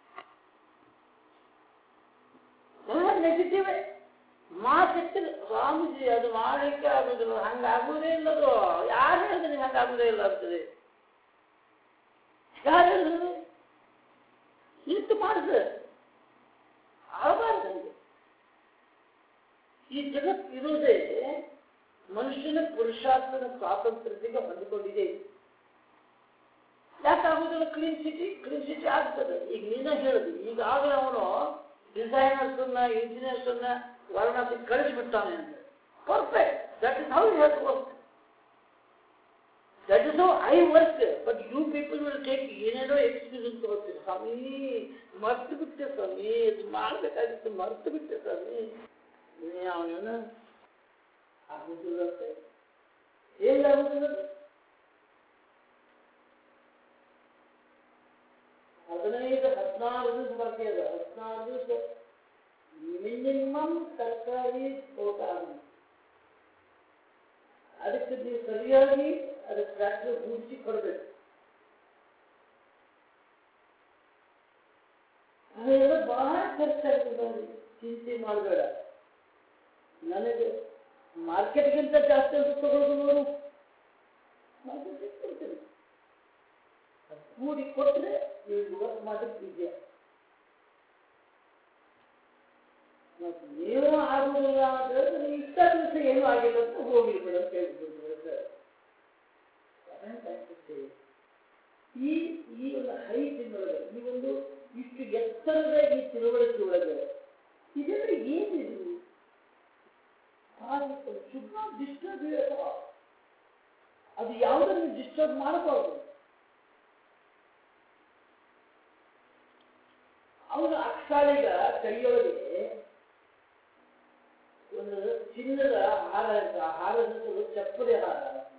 ಎಲ್ಲ ನೆಗೆಟಿವ್ ಮಾತಿರ್ತೀರಿ ಸ್ವಾಮೀಜಿ ಅದು ಮಾಡಲಿಕ್ಕೆ ಆಗೋದಿಲ್ಲ ಹಂಗೆ ಆಗೋದೇ ಇಲ್ಲದು ಯಾರು ಹೇಳಿದ್ರೆ ಹಂಗೆ ಆಗೋದೇ ಇಲ್ಲ ಅಂತದೆ ಯಾರು ಹೇಳಿದ್ರು ನಿಂತು ಮಾಡಿದ್ರೆ ಆಗಬಾರ್ದು ಹಂಗೆ ಈ ಜಗತ್ತು ಇರೋದೇ ಮನುಷ್ಯನ ಪುರುಷಾರ್ಥದ ಸ್ವಾತಂತ್ರ್ಯತೆಗೆ ಹೊಂದಿಕೊಂಡಿದೆ ಯಾಕಾಗುದಿಲ್ಲ ಕ್ಲೀನ್ ಸಿಟಿ ಕ್ಲೀನ್ ಸಿಟಿ ಆಗ್ತದೆ ಈಗ ನೀನ ಹೇಳಿದ್ವಿ ಈಗಾಗಲೇ ಅವನು ಡಿಸೈನರ್ಸ್ ಅನ್ನ ಇಂಜಿನಿಯರ್ಸ್ ಅನ್ನ ವಾರಣಾಸಿ ಕಳಿಸ್ಬಿಡ್ತಾನೆ ಅಂತ perfect that is how has work that is how I work but you people will take ಏನೇನೋ ಎಕ್ಸ್ಕ್ಯೂಸ್ ಅಂತ ಹೋಗ್ತೀರಿ ಸ್ವಾಮಿ ಮರ್ತು ಬಿಟ್ಟೆ ಸ್ವಾಮಿ ಇದು ಮಾಡಬೇಕಾಗಿತ್ತು ಮರ್ತು ಬಿಟ್ಟೆ ಸ್ವಾಮಿ ಅವನೇನು ಆಗುದಿಲ್ಲ ಏನ್ ಆಗುದಿಲ್ಲ ಹದಿನೈದು ಹದಿನಾರು ದಿವಸ ಬಾಕಿ ಅದ ಹದಿನಾರು ದಿವಸ ಮಿನಿಮಮ್ ತರಕಾರಿ ತೋಟ ಆಗಿದೆ ಅದಕ್ಕೆ ನೀವು ಸರಿಯಾಗಿ ಅದಕ್ಕೆ ಟ್ರ್ಯಾಕ್ಟರ್ ಹೂಡಿಸಿ ಕೊಡಬೇಕು ಅದೆಲ್ಲ ಬಹಳ ಖರ್ಚಾಗ್ತದೆ ಚಿಂತೆ ಮಾಡಬೇಡ ನನಗೆ ಮಾರ್ಕೆಟ್ಗಿಂತ ಜಾಸ್ತಿ ಅಂತ ತಗೊಳ್ಳೋದು ನೋಡು ಮಾರ್ಕೆಟ್ ಕೊಡ್ತೀನಿ ಕೂಡಿ ಕೊಟ್ಟರೆ ನೀವು ವರ್ಕ್ ಮಾಡಕ್ಕೆ ಇದೆಯಾ ಮತ್ತು ನೀವು ಆಗುದಿಲ್ಲ ಅಂತ ಹೇಳಿದ್ರೆ ಇಷ್ಟ ದಿವಸ ಏನೂ ಆಗಿಲ್ಲ ಅಂತ ಹೋಗಿ ಬಿಡ ಅಂತ ಹೇಳ್ಬಿಡ್ತಾರೆ ಈ ಈ ಒಂದು ಹೈಟಿನೊಳಗೆ ಈ ಒಂದು ಇಷ್ಟು ಎತ್ತರದ ಈ ತಿಳುವಳಿಕೆ ಒಳಗೆ ಇದೆಲ್ಲ ಏನಿದು ಶುಡ್ ನಾಟ್ ಡಿಸ್ಟರ್ಬ್ ಅದು ಯಾವುದನ್ನು ಡಿಸ್ಟರ್ಬ್ ಮಾಡಬಾರ್ದು ಅವನು ಅಕ್ಷಾಳಿಗ ಕೈಯೊಳಗೆ ಒಂದು ಚಿನ್ನದ ಹಾರ ಇತ್ತು ಆ ಹಾರದ ಹೆಸರು ಚಪ್ಪಲಿ ಹಾರ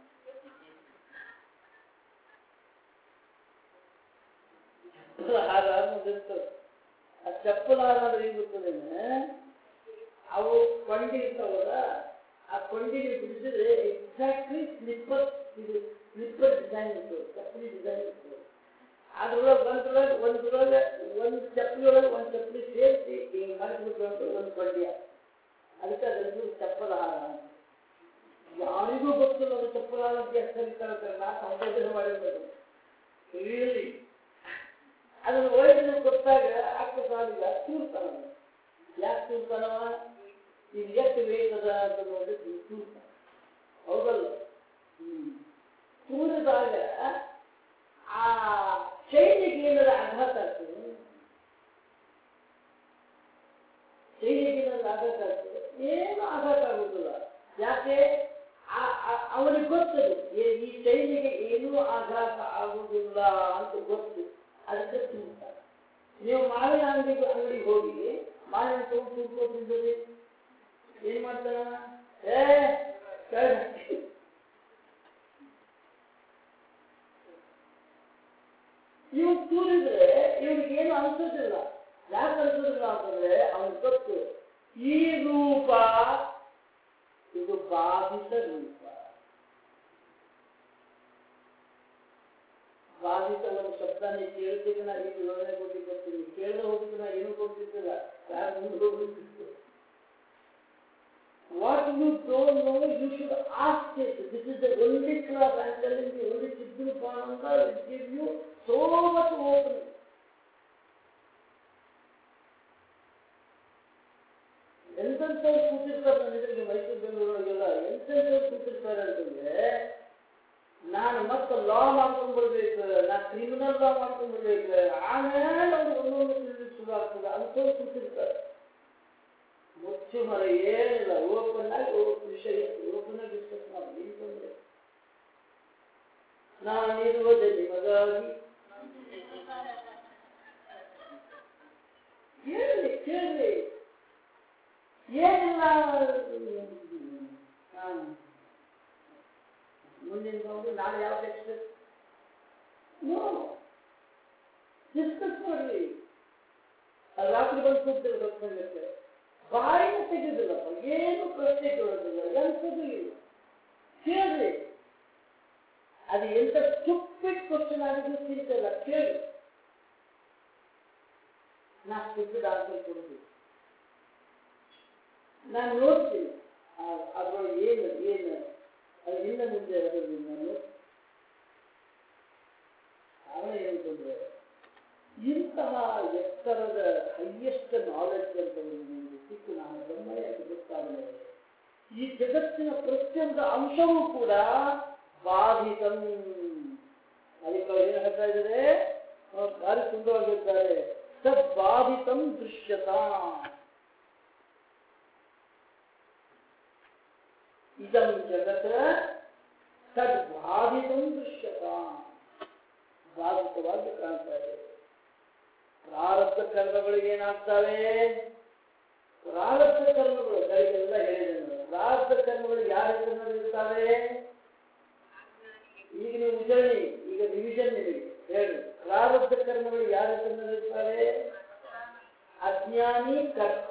ಚಪ್ಪಲ ಹಾರ ಅನ್ನೋದಿರ್ತದೆ ಆ ಚಪ್ಪಲ ಹಾರ ಅಂದ್ರೆ ಏನು ಗೊತ್ತದೇನೆ ಅವು ಕೊಂಡಿ ಇರ್ತಾವಲ್ಲ ಆ ಕೊಂಡಿಗೆ ಬಿಡಿಸಿದ್ರೆ ಎಕ್ಸಾಕ್ಟ್ಲಿ ಸ್ಲಿಪ್ಪರ್ ಇದು ಸ್ಲಿಪ್ಪರ್ ಡಿಸೈನ್ ಇರ್ತದೆ ಚಪ್ಪಲಿ ಡಿಸೈನ್ ಇರ್ತದೆ ಅದ್ರೊಳಗೆ ಒಂದ್ರೊಳಗೆ ಒಂದ್ರೊಳಗೆ ಒಂದು ಚಪ್ಪಲಿ ಒಳಗೆ ಒಂದು ಚಪ್ಪಲಿ ಸೇರಿಸಿ ಹಿಂಗೆ ಮಾಡಿಬಿಟ್ರು ಅಂತ ಒಂದು ಕೊಂಡಿಯ ಅದಕ್ಕೆ ಅದನ್ನು ಚಪ್ಪಲ ಹಾರ ಅಂತ. ಯಾರಿಗೂ ಗೊತ್ತಿಲ್ಲ ಅದು ಚಪ್ಪಲ ಹಾರ ಅಂತ ಎಷ್ಟು ಕರೀತಾರೆ ನಾನು ಸಂಶೋಧನೆ ಮಾಡಿರ್ಬೇಕು ರಿಯಲಿ ಅದನ್ನು ಒಳಗಿನ ಗೊತ್ತಾಗ ಅಕ್ಕ ಸಾಲಿಲ್ಲ ತೂರ್ತಾನ ಯಾಕೆ ತೂರ್ತಾನವ ಇದು ಎಷ್ಟು ವೇಟ್ ಅದ ಅಂತ ನೋಡಿ ತೂರ್ತಾನ ಹೌದಲ್ಲ ಹ್ಮ್ ತೂರಿದಾಗ ಆ ಚೈನಿಗೆ ಏನಾರ ಆಘಾತ ಆಗ್ತದೆ ಚೈನಿಗೆ ಏನಾದ್ರು ಆಘಾತ ಆಗ್ತದೆ ಏನು ಆಘಾತ ಆಗುದಿಲ್ಲ ಯಾಕೆ ಅವನಿಗೆ ಗೊತ್ತದು ಏ- ಈ ಚೈನಿಗೆ ಏನೂ ಆಘಾತ ಆಗುವುದಿಲ್ಲ ಅಂತ ಗೊತ್ತು ಅದಕ್ಕೆ ತಿಂತಾರೆ ನೀವು ಮಾವಿನ ಅಂಗಡಿಗೆ ಅಂಗಡಿಗೆ ಹೋಗಿ ಮಾವಿನ ತಗೊಂಡು ತಿನ್ಕೋ ತಿಂದರೆ ಏನ್ ಮಾಡ್ತಾನ ಏ ಕೆಳಗೆ ಹಾಕಿ. ಇವ್ ತೂರಿದ್ರೆ ಇವ್ನಿಗೆ ಏನು ಅನ್ಸೋದಿಲ್ಲ ಯಾಕೆ ಅನ್ಸೋದಿಲ್ಲ ಅಂತಂದ್ರೆ ಅವನಿಗೆ ಗೊತ್ತು ಈ ರೂಪ ಇದು ಬಾಧಿತ ರೂಪ ಬಾಧಿತ ಒಂದು ಶಬ್ದ ನೀವು ಕೇಳ್ತೀವಿ ನಾ ಈಗ ವಿವರಣೆ ಕೊಟ್ಟಿದ್ದು ಬರ್ತೀನಿ ಕೇಳದೆ ಹೋಗಿದ್ದು ನಾ ಏನು ಕೊಡ್ತಿದ್ದಿಲ್ಲ ಯಾರು ಮುಂದೆ ಹೋಗ್ತಿತ್ತು What you don't know, you should ask it. This is the only class I am telling you, only Sidhu Pananda will give you so much opening. ಎಂತೆಂಥವ್ರು ಕೂತಿರ್ತಾರೆ ನನ್ನ ಎದುರಿಗೆ ಮೈಸೂರು ಬೆಂಗಳೂರೊಳಗೆಲ್ಲ ಎಂತೆಂಥವ್ರು ಕೂತಿರ್ತಾರೆ ಅಂತಂದ್ರೆ ನಾನು ಮತ್ತೆ ಲಾ ಮಾಡ್ಕೊಂಡ್ಬಿಡ್ಬೇಕು ನಾ ಕ್ರಿಮಿನಲ್ ಲಾ ಮಾಡ್ಕೊಂಡ್ಬಿಡ್ಬೇಕು ಆಮೇಲೆ ಅವ್ರು ಒಂದೊಂದು ತಿಳಿದು ಶುರು ಆಗ್ತದೆ ಅಂಥವ್ರು ಕೂತಿರ್ತಾರೆ ಮುಚ್ಚು ಮರ ಏನಿಲ್ಲ ಓಪನ್ ಆಗಿ ಓಪನ್ ವಿಷಯ ಓಪನ್ ಆಗಿ ಡಿಸ್ಕಸ್ ಮಾಡಿ ಏನ್ ತೊಂದ್ರೆ ನಾನಿರುವುದೇ ನಿಮಗಾಗಿ ಕೇಳಿ ಕೇಳಿ ಏನಿಲ್ಲ ನಾನು ಮುಂದಿನ ಬಂದು ನಾಳೆ ಯಾವ ಟೆಕ್ಸ್ಟ್ ನೋ ಡಿಸ್ಕಸ್ ಮಾಡ್ರಿ ಅಲ್ಲಿ ರಾತ್ರಿ ಬಂದು ಕೂತಿರೋ ಗೊತ್ತಾಗುತ್ತೆ ಬಾಯಿನ ತೆಗೆದಿಲ್ಲಪ್ಪ ಏನು ಪ್ರಶ್ನೆ ಕೇಳೋದಿಲ್ಲ ಎಂಥದ್ದು ಇಲ್ಲ ಕೇಳ್ರಿ ಅದು ಎಂತ ಸ್ಟುಪಿಡ್ ಕ್ವಶನ್ ಆಗಿದ್ದು ಚಿಂತಲ್ಲ ಕೇಳಿ ನಾ ಸ್ಟುಪಿಡ್ ಆನ್ಸರ್ ಕೊಡುದು ನಾನು ನೋಡ್ತೀನಿ ಅದ್ರೊಳಗೆ ಏನು ಏನು ಅದು ಹಿಂದೆ ಮುಂದೆ ಅದರಲ್ಲಿ ನಾನು ಕಾರಣ ಏನು ತೊಂದರೆ ಇಂತಹ ಎತ್ತರದ ಹೈಯೆಸ್ಟ್ ನಾಲೆಡ್ಜ್ ಅಂತ ನಿಮಗೆ ಸಿಕ್ಕು ನಾನು ಬ್ರಹ್ಮಯಾಗಿ ಗೊತ್ತಾಗಲೇ ಈ ಜಗತ್ತಿನ ಪ್ರತಿಯೊಂದು ಅಂಶವೂ ಕೂಡ ಬಾಧಿತಂ ಅದಕ್ಕೆ ಅವ್ರು ಏನು ಹೇಳ್ತಾ ಇದ್ದಾರೆ ಅವ್ರು ಭಾರಿ ಸುಂದರವಾಗಿರ್ತಾರೆ ಸದ್ ಬಾಧಿತಂ ದೃಶ್ಯತ ಇದಂ ಜಗತ್ತ ಸದ್ ಬಾಧಿತಂ ದೃಶ್ಯತ ಬಾಧಿತವಾಗಿ ಕಾಣ್ತಾ ಇದೆ ಪ್ರಾರಬ್ಧ ಕರ್ಮಗಳಿಗೆ ಏನಾಗ್ತವೆ ಪ್ರಾರಬ್ಧ ಕರ್ಮಗಳು ಬೆಳಗ್ಗೆಲ್ಲ ಹೇಳಿದೆ ನಾನು. ಪ್ರಾರಬ್ಧ ಕರ್ಮಗಳು ಯಾರ ಹೆಸರಿನಲ್ಲಿ ಇರ್ತವೆ ಈಗ ನೀವು ಉಜರಣಿ ಈಗ ರಿವಿಷನ್ ನಿಮಗೆ ಹೇಳಿ ಪ್ರಾರಬ್ಧ ಕರ್ಮಗಳು ಯಾರ ಹೆಸರಿನಲ್ಲಿ ಇರ್ತವೆ ಅಜ್ಞಾನಿ ಕರ್ತ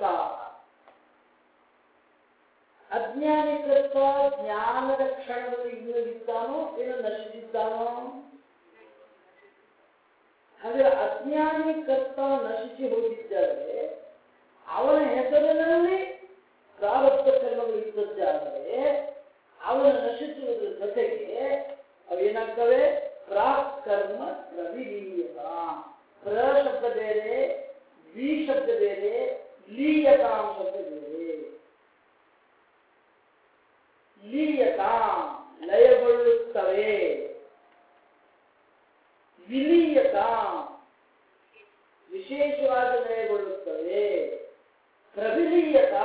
ಅಜ್ಞಾನಿ ಕರ್ತ ಜ್ಞಾನದ ಕ್ಷಣದಲ್ಲಿ ಇನ್ನೂ ಇದ್ದಾನೋ ಏನೋ ನಶಿಸಿದ್ದಾನೋ ಹಾಗೆ ಅಜ್ಞಾನಿ ಕರ್ತ ನಶಿಸಿ ಹೋಗಿದ್ದರೆ ಅವನ ಹೆಸರಿನಲ್ಲಿ ಪ್ರಾರಬ್ಧ ಕರ್ಮಗಳು ಇದ್ದದ್ದಾದರೆ ಅವನ ನಶಿಸುವುದರ ಜೊತೆಗೆ ಅವೇನಾಗ್ತವೆ ಪ್ರಾಕ್ ಕರ್ಮ ಪ್ರವಿಲೀಯತ ಪ್ರ ಶಬ್ದ ಬೇರೆ ವಿ ಶಬ್ದ ಬೇರೆ ಲೀಯತಾಂ ಶಬ್ದ ಬೇರೆ ಲೀಯತಾಂ ಲಯಗೊಳ್ಳುತ್ತವೆ ವಿಲೀಯತ ವಿಶೇಷವಾಗಿ ಲಯಗೊಳ್ಳುತ್ತವೆ ಪ್ರವಿಲೀಯತ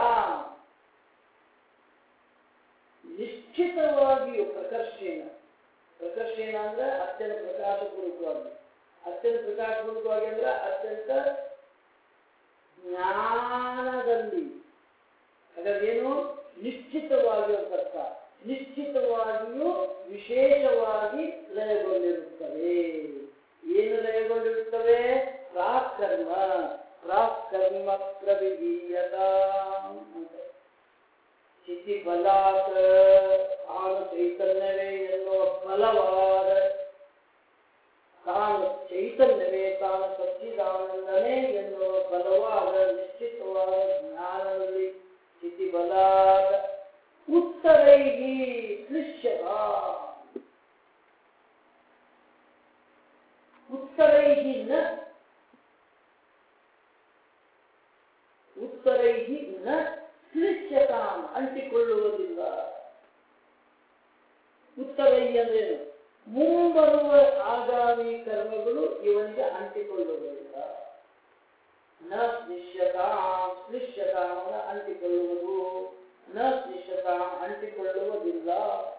ನಿಶ್ಚಿತವಾಗಿಯೂ ಪ್ರಕರ್ಷೇನ ಪ್ರಕರ್ಷೇನ ಅಂದ್ರೆ ಅತ್ಯಂತ ಪ್ರಕಾಶಪೂರ್ವಕವಾಗಿ ಅತ್ಯಂತ ಪ್ರಕಾಶಪೂರ್ವಕವಾಗಿ ಅಂದ್ರೆ ಅತ್ಯಂತ ಜ್ಞಾನದಲ್ಲಿ ಹಾಗಾದ್ರೆ ಏನು ನಿಶ್ಚಿತವಾಗಿ ಅಂತ ಅರ್ಥ ನಿಶ್ಚಿತವಾಗಿಯೂ ವಿಶೇಷವಾಗಿ ಲಯಗೊಂಡಿರುತ್ತವೆ ಏನು ಲಯಗೊಂಡಿರುತ್ತವೆ ಪ್ರಾಕರ್ಮ ಪ್ರಾಕರ್ಮ ಪ್ರವಿಧೀಯತ ಅಂತ ಸ್ಥಿತಿ ಬಲಾತ್ ತಾನು ಚೈತನ್ಯವೇ ಎನ್ನುವ ಬಲವಾದ ತಾನು ಚೈತನ್ಯವೇ ತಾನು ಸಚ್ಚಿದಾನಂದನೇ ಎನ್ನುವ ಬಲವಾದ ನಿಶ್ಚಿತವಾದ ಜ್ಞಾನದಲ್ಲಿ ಸ್ಥಿತಿ ಬಲಾದ ಉತ್ತರೈಹಿ ಕ್ಲಿಶ್ಯತ ಉತ್ತರೈಹಿ ನ ಉತ್ತರೈಹಿ ನ ಕ್ಲಿಶ್ಯತಾಂ ಅಂಟಿಕೊಳ್ಳುವುದಿಲ್ಲ ಉತ್ತರೈ ಅಂದ್ರೇನು ಮುಂಬರುವ ಆಗಾಮಿ ಕರ್ಮಗಳು ಇವನಿಗೆ ಅಂಟಿಕೊಳ್ಳುವುದಿಲ್ಲ ನ ಸ್ನಿಶ್ಯತಾಂ ಸ್ನಿಶ್ಯತಾಂ ಅಂದ್ರೆ ಅಂಟಿಕೊಳ್ಳುವುದು ನ ಸ್ನಿಶ್ಯತಾಂ ಅಂಟಿಕೊಳ್ಳುವುದಿಲ್ಲ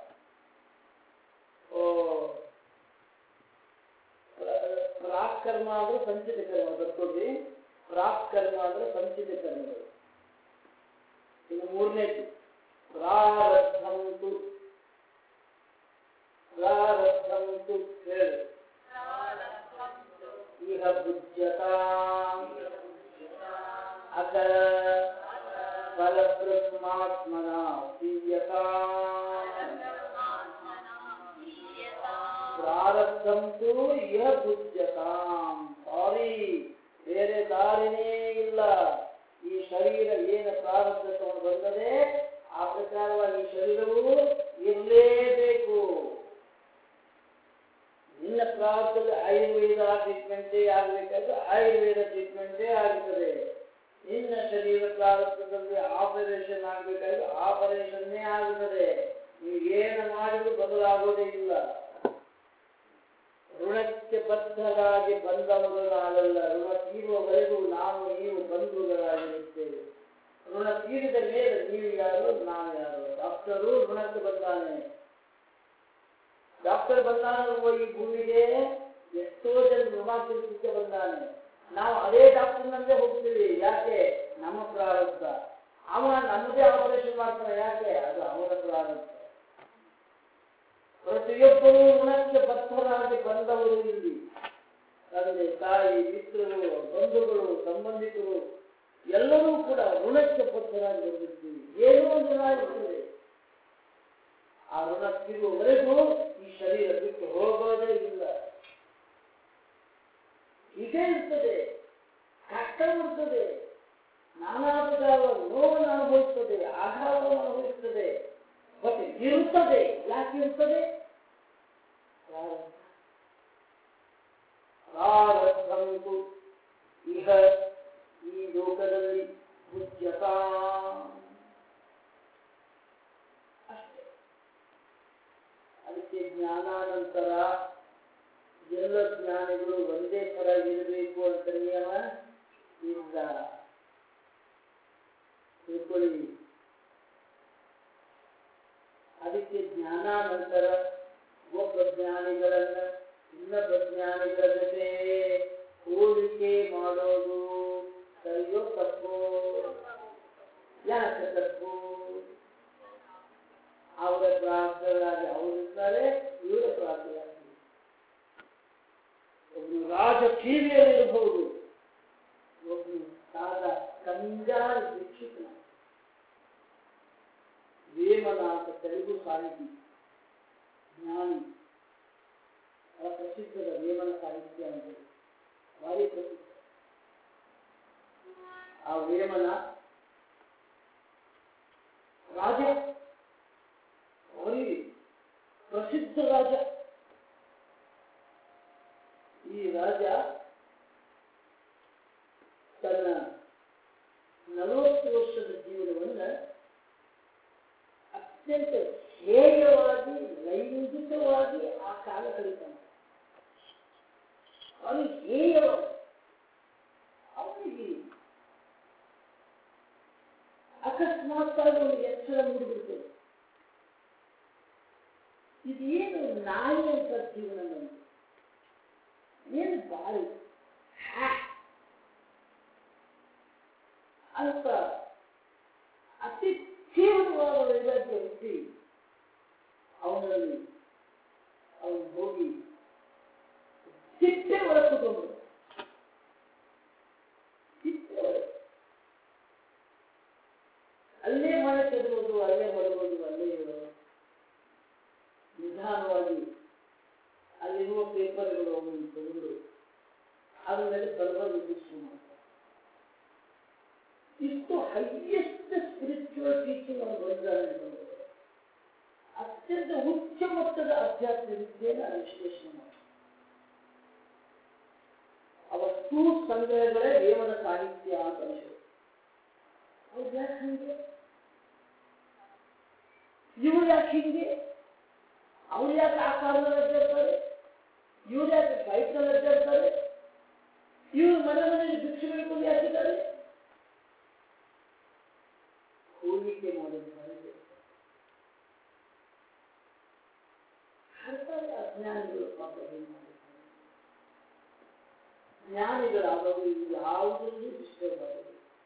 ಓ ಪ್ರಾಕರ್ಮ ಅಂದ್ರೆ ಸಂಚಿತ ಕರ್ಮ ಬರ್ಕೊಳ್ಳಿ ಪ್ರಾಕರ್ಮ ಅಂದ್ರೆ ಸಂಚಿತ ಕರ್ಮಗಳು ಇದು ಮೂರನೇದು ಪ್ರಾರಬ್ಧಂತು ಪ್ರಾರಬ್ಧಂತು ಹೇಳಿ ಇಹ ಬುದ್ಧ್ಯತಾ ಅಥ ಫಲಬ್ರಹ್ಮಾತ್ಮನ ಪೀಯತಾ ಪ್ರಾರಬ್ಧಂತು ಇಹ ಬುದ್ಧ್ಯತಾಂ ಸಾರಿ ಬೇರೆ ದಾರಿನೇ ಇಲ್ಲ ಈ ಶರೀರ ಏನು ಪ್ರಾರಬ್ಧ ತಗೊಂಡು ಬಂದರೆ ಆ ಪ್ರಕಾರವಾಗಿ ಈ ಶರೀರವು ಇರಲೇಬೇಕು ನಿನ್ನ ಪ್ರಾರಬ್ಧದಲ್ಲಿ ಆಯುರ್ವೇದ ಟ್ರೀಟ್ಮೆಂಟೇ ಆಗಬೇಕಾದ್ರೆ ಆಯುರ್ವೇದ ಟ್ರೀಟ್ಮೆಂಟೇ ಆಗುತ್ತದೆ ನಿನ್ನ ಶರೀರ ಪ್ರಾರಬ್ಧದಲ್ಲಿ ಆಪರೇಷನ್ ಹಾಗಲ್ಲ ಋಣ ತೀರುವವರೆಗೂ ನಾವು ನೀವು ಬಂಧುಗಳಾಗಿರುತ್ತೇವೆ ಋಣ ತೀರಿದ ಮೇಲೆ ನೀವು ಯಾರು ನಾವು ಯಾರು ಡಾಕ್ಟರು ಋಣಕ್ಕೆ ಬಂದಾನೆ ಡಾಕ್ಟರ್ ಬಂದಾನಿರುವ ಈ ಭೂಮಿಗೆ ಎಷ್ಟೋ ಜನ ಋಣ ತೀರಿಸಲಿಕ್ಕೆ ಬಂದಾನೆ ನಾವು ಅದೇ ಡಾಕ್ಟರ್ನಲ್ಲೇ ಹೋಗ್ತೀವಿ ಯಾಕೆ ನಮ್ಮ ಪ್ರಾರಬ್ಧ ಅವ ನಮ್ಮದೇ ಆಪರೇಷನ್ ಮಾಡ್ತಾನೆ ಯಾಕೆ ಅದು ಅವನ ಪ್ರಾರಬ್ಧ ಪ್ರತಿಯೊಬ್ಬರು ಋಣಕ್ಕೆ ಬದ್ಧರಾಗಿ ಬಂದವರು ಇಲ್ಲಿ ತಂದೆ ತಾಯಿ ಮಿತ್ರರು ಬಂಧುಗಳು ಸಂಬಂಧಿಕರು ಎಲ್ಲರೂ ಕೂಡ ಋಣಕ್ಕೆ ಬದ್ಧರಾಗಿ ಬಂದಿರ್ತೀವಿ ಏನೋ ಒಂದು ಋಣ ಇರ್ತದೆ ಆ ಋಣ ತೀರುವವರೆಗೂ ಈ ಶರೀರ ಬಿಟ್ಟು ಹೋಗೋದೇ ಇಲ್ಲ ಹೀಗೆ ಇರ್ತದೆ ಕಷ್ಟ ಬರ್ತದೆ ನಾನಾ ಪ್ರಕಾರ ನೋವನ್ನು ಅನುಭವಿಸ್ತದೆ ಆಘಾತವನ್ನು ಅನುಭವಿಸ್ತದೆ ಮತ್ತೆ ಇರುತ್ತದೆ ಯಾಕೆ ಇರ್ತದೆ ಪ್ರಾರಬ್ಧಂತು ಇಹ ಈ ಲೋಕದಲ್ಲಿ ಪೂಜ್ಯತ ಅಷ್ಟೇ ಅದಕ್ಕೆ ಜ್ಞಾನಾನಂತರ ಎಲ್ಲ ಜ್ಞಾನಿಗಳು ಒಂದೇ ಥರ ಇರಬೇಕು ಅಂತ ನಿಯಮ ಇಲ್ಲ ತಿಳ್ಕೊಳ್ಳಿ ಅದಕ್ಕೆ ಜ್ಞಾನಾನಂತರ ಒಬ್ಬ ಜ್ಞಾನಿಗಳನ್ನ ಇನ್ನೊಬ್ಬ ಜ್ಞಾನಿಗಳ ಜೊತೆ ಹೋಲಿಕೆ ಮಾಡೋದು ಸರಿಯೋ ತಪ್ಪು ಯಾಕೆ ತಪ್ಪು ಅವರ ಪ್ರಾರ್ಥಗಳಾಗಿ ಅವರಿದ್ದಾರೆ ಇವರ ಪ್ರಾರ್ಥಗಳಾಗಿ ಒಬ್ಬನು ರಾಜಕೀಯಲ್ಲಿರಬಹುದು ಒಬ್ಬನು ಸಾದ ಕಂಜಾರ ಭಿಕ್ಷುಕನ ವೇಮನ ಅಂತ ತೆಲುಗು ಸಾಹಿತಿ ಜ್ಞಾನಿ ಬಹಳ ಪ್ರಸಿದ್ಧದ ವೇಮನ ಸಾಹಿತ್ಯ ಅಂತ ಭಾರಿ ಪ್ರಸಿದ್ಧ ಆ ವೇಮನ ರಾಜ ಭಾರಿ ಪ್ರಸಿದ್ಧ ರಾಜ ಈ ರಾಜ ತನ್ನ ನಲವತ್ತು ವರ್ಷದ ಜೀವನವನ್ನು ಅತ್ಯಂತ ಹೇಯವಾಗಿ ಲೈಂಗಿಕವಾಗಿ ಆ ಕಾಲ ಕಳೀತಾನೆ ಅವನು ಹೇಯವಾಗಿ ಅವನಿಗೆ ಅಕಸ್ಮಾತ್ತಾಗಿ ಒಂದು ಎಚ್ಚರ ಮೂಡಿಬಿಡ್ತದೆ ಇದೇನು ನಾಯಿ ಅಂತ ಜೀವನ ನಮ್ದು ಏನು ಬಾರಿ ಹ್ಯಾ ಅಂತ ಅತಿ ತೀವ್ರವಾದ ವೈರಾಗ್ಯ ಹುಟ್ಟಿ ಅವನಲ್ಲಿ ಅವನು ಹೋಗಿ ಸಿಟ್ಟೆ ಒಳಕೊಂಡು ಸಿಟ್ಟೆ ಒಳಗೆ ಅಲ್ಲೇ ಮನೆ ತೆಗೆದುವುದು ಅಲ್ಲೇ ಮಲಗೋದು ಅಲ್ಲೇ ಇರೋದು ನಿಧಾನವಾಗಿ ಅಲ್ಲಿರುವ ಪೇಪರ್ಗಳು ಅವನು ತೆಗೆದು ಅದ್ರ ಮೇಲೆ ಬರಬಾರ್ದು ಶುರು ಮಾಡ್ತಾರೆ ಇಷ್ಟು ಹೈಯೆಸ್ಟ್ ಸ್ಪಿರಿಚುವಲ್ ಟೀಚಿಂಗ್ ಅವನು ಬರೆದಿದ್ದಾರೆ ಅತ್ಯಂತ ಉಚ್ಚ ಮಟ್ಟದ ಅಧ್ಯಾತ್ಮ ವಿದ್ಯೆಯನ್ನು ನಾನು ವಿಶ್ಲೇಷಣೆ ಮಾಡಿ ಅವತ್ತು ಸಂಗ್ರಹಗಳೇ ದೇವರ ಸಾಹಿತ್ಯ ಅಂತ ಅನಿಸಿದೆ ಅವ್ರು ಯಾಕೆ ಹಂಗೆ ಇವ್ರು ಯಾಕೆ ಹಿಂಗೆ ಅವ್ರು ಯಾಕೆ ಆ ಕಾಲದಲ್ಲಿ ಅಡ್ಡಾಡ್ತಾರೆ ಇವ್ರು ಯಾಕೆ ಫ್ಲೈಟ್ನಲ್ಲಿ ಅಡ್ಡಾಡ್ತಾರೆ ಇವ್ರು ಮನೆ ಮನೆಯಲ್ಲಿ ಭಿಕ್ಷೆ ಬೇಡ್ಕೊಂಡು ಯಾಕಿದ್ದಾರೆ ಹೋಲಿಕೆ ಮಾಡಿದ್ದಾರೆ ಅಂತಾರೆ ಅಜ್ಞಾನಿಗಳು ಪಾಪ ಏನ್ ಮಾಡಿದ್ದಾರೆ ಜ್ಞಾನಿಗಳಾದವರು ಇವು ಯಾವುದರಲ್ಲೂ ಡಿಸ್ಟರ್ಬ್ ಆಗೋದು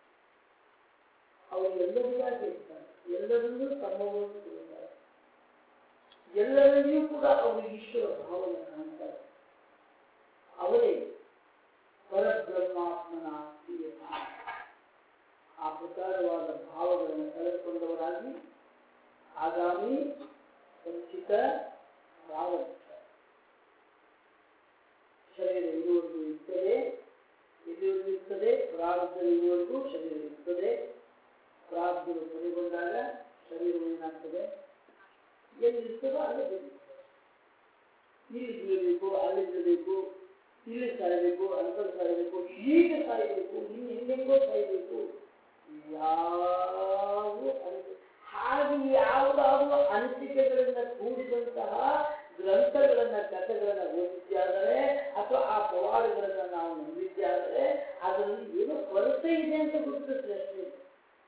ಅವರು ಎಲ್ಲರಿಗಾಗಿ ಇರ್ತಾರೆ ಎಲ್ಲರನ್ನೂ ತಮ್ಮವನ್ನು ಕೊಡುತ್ತಾರೆ ಎಲ್ಲರಲ್ಲಿಯೂ ಕೂಡ ಅವರು ಈಶ್ವರ ಭಾವನೆ ಕಾಣ್ತಾರೆ ಅವರೇ ಪರಬ್ರಹ್ಮಾತ್ಮನ ಪ್ರಿಯತ ಆ ಪ್ರಕಾರವಾದ ಭಾವಗಳನ್ನು ಕಳೆದುಕೊಂಡವರಾಗಿ ಆಗಾಮಿ ಸಂಚಿತ ಪ್ರಾರಬ್ಧ ಶರೀರ ಇರುವವರೆಗೂ ಇರ್ತದೆ ಎಲ್ಲಿವರೆಗೂ ಇರ್ತದೆ ಪ್ರಾರಬ್ಧ ಇರುವವರೆಗೂ ಶರೀರ ಇರ್ತದೆ ಪ್ರಾರಬ್ಧಗಳು ಕೊನೆಗೊಂಡಾಗ ಶರೀರವು ಏನಾಗ್ತದೆ ಎಲ್ಲಿರ್ತದೋ ಅಲ್ಲೇ ಬೆಳೀತದೆ ಇಲ್ಲಿ ಬೀಳಬೇಕು ಅಲ್ಲಿ ಬೀಳಬೇಕು ಇಲ್ಲಿ ಸಾಯಬೇಕು ಅಂಕಲ್ ಸಾಯಬೇಕು ಹೀಗೆ ಸಾಯಬೇಕು ಇನ್ನು ಹೆಂಗೆಂಗೋ ಸಾಯಬೇಕು ಯಾವ ಅನಿಸಿಕೆ ಹಾಗೆ ಯಾವುದಾದ್ರೂ ಅನಿಸಿಕೆಗಳಿಂದ ಕೂಡಿದಂತಹ ಗ್ರಂಥಗಳನ್ನ ಕಥೆಗಳನ್ನ ಓದಿದ್ದಾದರೆ ಅಥವಾ ಆ ಪವಾಡಗಳನ್ನ ನಾವು ನಂಬಿದ್ದೆ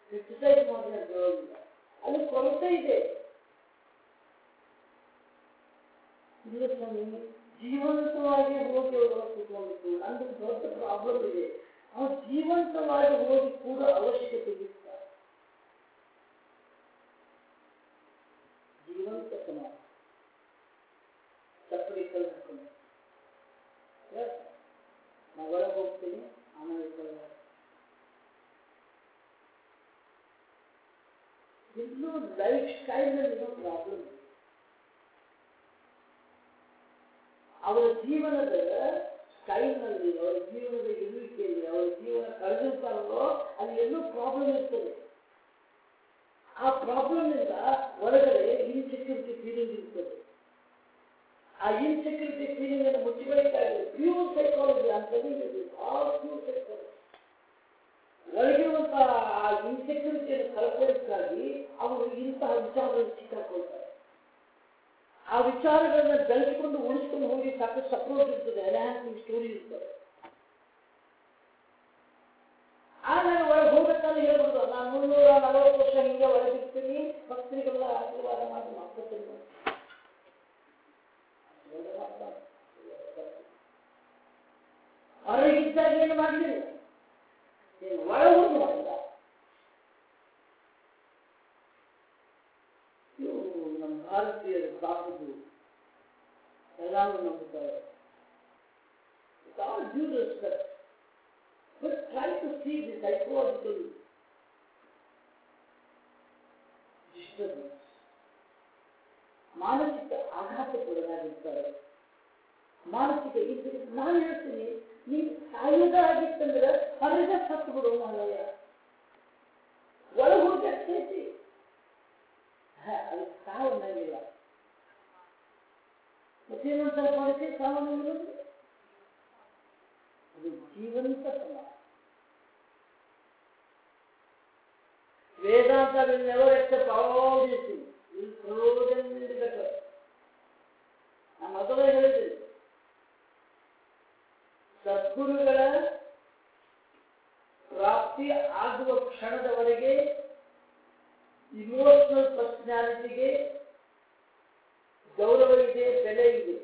ಕ್ರಿಟಿಸೈಸ್ ಮಾಡಿ ಅಂತ ಹೇಳೋದಿಲ್ಲ ಅಲ್ಲಿ ಕೊರತೆ ಇದೆ ಇಲ್ಲ ಸ್ವಾಮಿ ಜೀವಂತವಾಗಿ ಹೋಗಿ ಅವರು ಕೂತ್ಕೊಂಡಿದ್ದು ಅಂದ್ರೆ ದೊಡ್ಡ ಪ್ರಾಬ್ಲಮ್ ಇದೆ ಅವ್ರು ಜೀವಂತವಾಗಿ ಹೋಗಿ ಕೂಡ ಅವಶ್ಯಕತೆ ಇರ್ತಾರೆ ಜೀವಂತ ಸಮಾಜ ಚಪ್ಪಲಿ ಕಲ್ ಹಾಕೊಂಡು ನಾನು ಒಳಗೆ ಹೋಗ್ತೀನಿ ಆಮೇಲೆ ಕಲ್ ಇನ್ನೂ ಲೈಫ್ ಸ್ಟೈಲ್ನಲ್ಲಿ ಇರೋ ಪ್ರಾಬ್ಲಮ್ ಅವರ ಜೀವನದ ಸ್ಟೈಲ್ನಲ್ಲಿ ಅವರ ಜೀವನದ ಇರುವಿಕೆಯಲ್ಲಿ ಅವರ ಜೀವನ ಕಳೆದಿರ್ತಾರಲ್ಲೋ ಅಲ್ಲಿ ಎಲ್ಲೋ ಪ್ರಾಬ್ಲಮ್ ಇರ್ತದೆ ಆ ಪ್ರಾಬ್ಲಮ್ನಿಂದ ಒಳಗಡೆ ಇನ್ಸೆಕ್ಯೂರಿಟಿ ಫೀಲಿಂಗ್ ಇರ್ತದೆ ಆ ಇನ್ಸೆಕ್ಯೂರಿಟಿ ಫೀಲಿಂಗ್ ಅನ್ನು ಮುಚ್ಚಬೇಕಾಗಿದೆ ಪ್ಯೂರ್ ಸೈಕಾಲಜಿ ಅಂತಲೇ ಇದೆ ಆಲ್ ಪ್ಯೂರ್ ಸೈಕಾಲಜಿ ಒಳಗಿರುವಂತಹ ಆ ಇನ್ಸೆಕ್ಯೂರಿಟಿಯನ್ನು ಕಳ್ಕೊಳ್ಳೋದಕ್ಕಾಗಿ ಅವರು ಇಂತಹ ವಿಚಾರಗಳನ್ನು ಸಿಕ್ಕಾಕೊಳ್ತಾರೆ ಆ ವಿಚಾರಗಳನ್ನ ಬೆಳೆಸಿಕೊಂಡು ಉಳಿಸ್ಕೊಂಡು ಹೋಗಿ ಸಾಕಷ್ಟು ಸಪ್ರೋಟ್ ಇರ್ತದೆ ಎನ್ಹಾನ್ಸಿಂಗ್ ಸ್ಟೋರಿ ಇರ್ತದೆ ಆಮೇಲೆ ಒಳಗೆ ಹೋಗ್ಬೇಕಾದ್ರೆ ಹೇಳ್ಬೋದು ನಾನು ಮುನ್ನೂರ ನಲವತ್ತು ವರ್ಷ ಹಿಂಗೆ ಒಳಗಿರ್ತೀನಿ ಭಕ್ತರಿಗೆಲ್ಲ ಆಶೀರ್ವಾದ ಮಾಡಿ ಮಾಡ್ಕೊತೀನಿ ಹೊರಗಿದ್ದಾಗ ಏನು ಮಾಡಲಿಲ್ಲ ನೀನು ಒಳ ಹೋಗಿ ಮಾಡಿಲ್ಲ ಇವು ನಮ್ಮ ಭಾರತೀಯರ ಸಾಕುದು ಎಲ್ಲಾನು ನಂಬುತ್ತಾರೆ With all due respect, but try to see the psychological disturbance. ಮಾನಸಿಕ ಆಘಾತಕ್ಕೊಳಗಾಗಿರ್ತಾರೆ ಮಾನಸಿಕ ಇದು ನಾನು ಹೇಳ್ತೀನಿ ನೀನು ಸಾಯುವುದಾಗಿತ್ತಂದ್ರೆ ಹೊರಗೆ ಸತ್ತು ಬಿಡು ಮಾಲಯ ಒಳಗೆ ಹೋಗಿ ಆಗ್ತೈತಿ ಅದು ಸಾವು ಅನ್ನಂಗಿಲ್ಲ ಮತ್ತೇನಂತ ಮಾಡಿಸಿ ಸಾವು ಅನ್ನಂಗಿಲ್ಲ ಅದು ಜೀವಂತ ಸಮಾಜ ವೇದಾಂತ will never accept all these things. It will throw them in the gutter. ನಾನು ಮೊದಲೇ ಹೇಳಿದ್ದೀನಿ ಸದ್ಗುರುಗಳ ಪ್ರಾಪ್ತಿ ಆಗುವ ಕ್ಷಣದವರೆಗೆ ಇಮೋಷನಲ್ ಪರ್ಸನಾಲಿಟಿಗೆ ಗೌರವ ಇದೆ ಬೆಲೆ ಇದೆ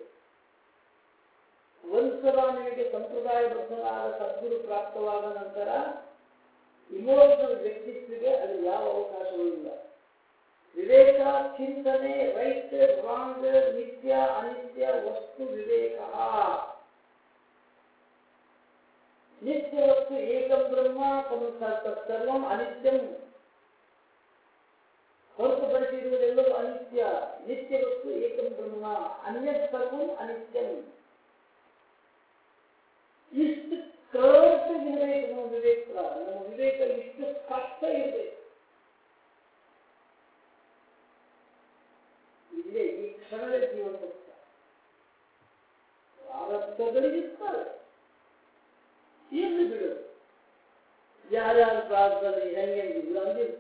ಒಂದ್ಸಲ ನಿಮಗೆ ಸಂಪ್ರದಾಯಬದ್ಧರಾದ ಸದ್ಗುರು ಪ್ರಾಪ್ತವಾದ ನಂತರ ಇಮೋಷನಲ್ ವ್ಯಕ್ತಿತ್ವಕ್ಕೆ ಅಲ್ಲಿ ಯಾವ ಅವಕಾಶವೂ ಇಲ್ಲ ವಿವೇಕ ಚಿಂತನೆ ರೈಟ್ ರಾಂಗ್ ನಿತ್ಯ ಅನಿತ್ಯ ವಸ್ತು ವಿವೇಕ ನಿತ್ಯ ವಸ್ತು ಏಕಂ ಬ್ರಹ್ಮ ಸರ್ವಂ ಅನಿತ್ಯಂ ಹೊರತುಪಡಿಸಿರುವುದೆಲ್ಲವೂ ಅನಿತ್ಯ ನಿತ್ಯ ವಸ್ತು ಏಕಂ ಬ್ರಹ್ಮ ಅನ್ಯ ಸರ್ವಂ ಅನಿತ್ಯಂ ಇಷ್ಟು ಕರ್ಟಗಿರಬೇಕು ನಮ್ಮ ವಿವೇಕ ನಮ್ಮ ವಿವೇಕ ಇಷ್ಟು ಸ್ಪಷ್ಟ ಇರಬೇಕು ಇಲ್ಲೇ ಈ ಕ್ಷಣದ ಜೀವನ ಪ್ರಾರಬ್ಧಗಳಿರ್ತಾರೆ ಇರ್ಲಿ ಬಿಡು ಯಾರ್ಯಾರ ಪ್ರಾರಬ್ಧದಲ್ಲಿ ಹೆಂಗೆಂಗಿದ್ರು ಹಂಗಿರ್ತದೆ